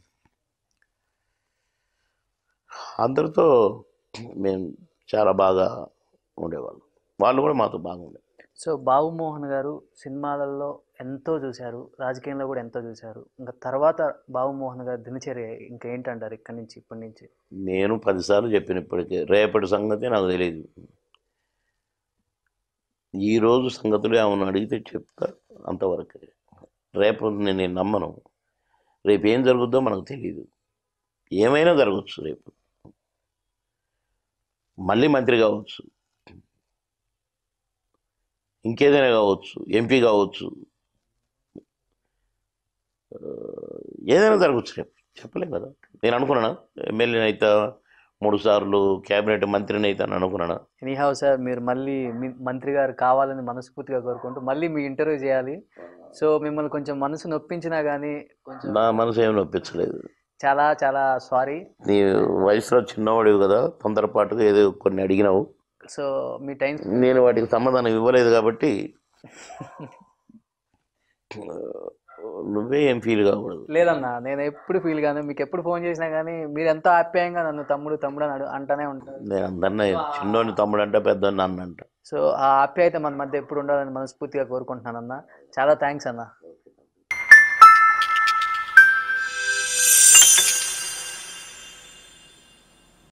Speaker 2: అందరితో మేము చాలా బాగా ఉండేవాళ్ళం వాళ్ళు కూడా మాతో బాగుండే
Speaker 1: సో బాబు మోహన్ గారు సినిమాలలో ఎంతో చూశారు రాజకీయంలో కూడా ఎంతో చూశారు ఇంకా తర్వాత బాబు మోహన్ గారు దినచర్య ఇంకా ఏంటంటారు ఇక్కడి నుంచి ఇప్పటి నుంచి
Speaker 2: నేను పదిసార్లు చెప్పిన ఇప్పటికే రేపటి సంగతి నాకు తెలియదు ఈరోజు సంగతులు ఏమన్నా అడిగితే చెప్తా అంతవరకే రేపు నేను నేను నమ్మను రేపు ఏం జరుగుద్దో మనకు తెలియదు ఏమైనా జరగచ్చు రేపు మళ్ళీ మంత్రి కావచ్చు ఇంకేదైనా కావచ్చు ఎంపీ కావచ్చు ఆ, ఏదైనా జరగచ్చు రేపు చెప్పలేం కదా నేను అనుకున్నానా ఎమ్మెల్యేని అయితే మూడు సార్లు క్యాబినెట్ మంత్రిని అయితే అని అనుకున్నానా
Speaker 1: ఎనీహౌ సార్ మీరు మళ్ళీ మీ- మంత్రి గారు కావాలని మనస్ఫూర్తిగా కోరుకుంటూ మళ్ళీ మీ ఇంటర్వ్యూ చేయాలి సో మిమ్మల్ని కొంచెం మనసు నొప్పించినా కానీ కొంచెం
Speaker 2: నా మనసు ఏమి నొప్పించలేదు
Speaker 1: చాలా చాలా సారీ
Speaker 2: నీ వయసులో చిన్నవాడివి కదా తొందరపాటుగా ఏదో కొన్ని అడిగినావు
Speaker 1: సో మీ టైం
Speaker 2: నేను వాటికి సమాధానం ఇవ్వలేదు కాబట్టి నువ్వే ఏం ఫీల్ కాకూడదు
Speaker 1: లేదన్నా నేను ఎప్పుడు ఫీల్ కాను మీకు ఎప్పుడు ఫోన్ చేసినా కానీ మీరు ఎంతో ఆప్యాయంగా నన్ను తమ్ముడు తమ్ముడు అని అడు- అంటానే ఉంటారు
Speaker 2: నేను అందరినీ చిన్నోని తమ్ముడు అంట పెద్దోని అన్న అంట
Speaker 1: సో ఆ ఆప్యాయత మన మధ్య ఎప్పుడు ఉండాలని మనస్ఫూర్తిగా కోరుకుంటున్నాను అన్న చాలా థ్యాంక్స్ అన్న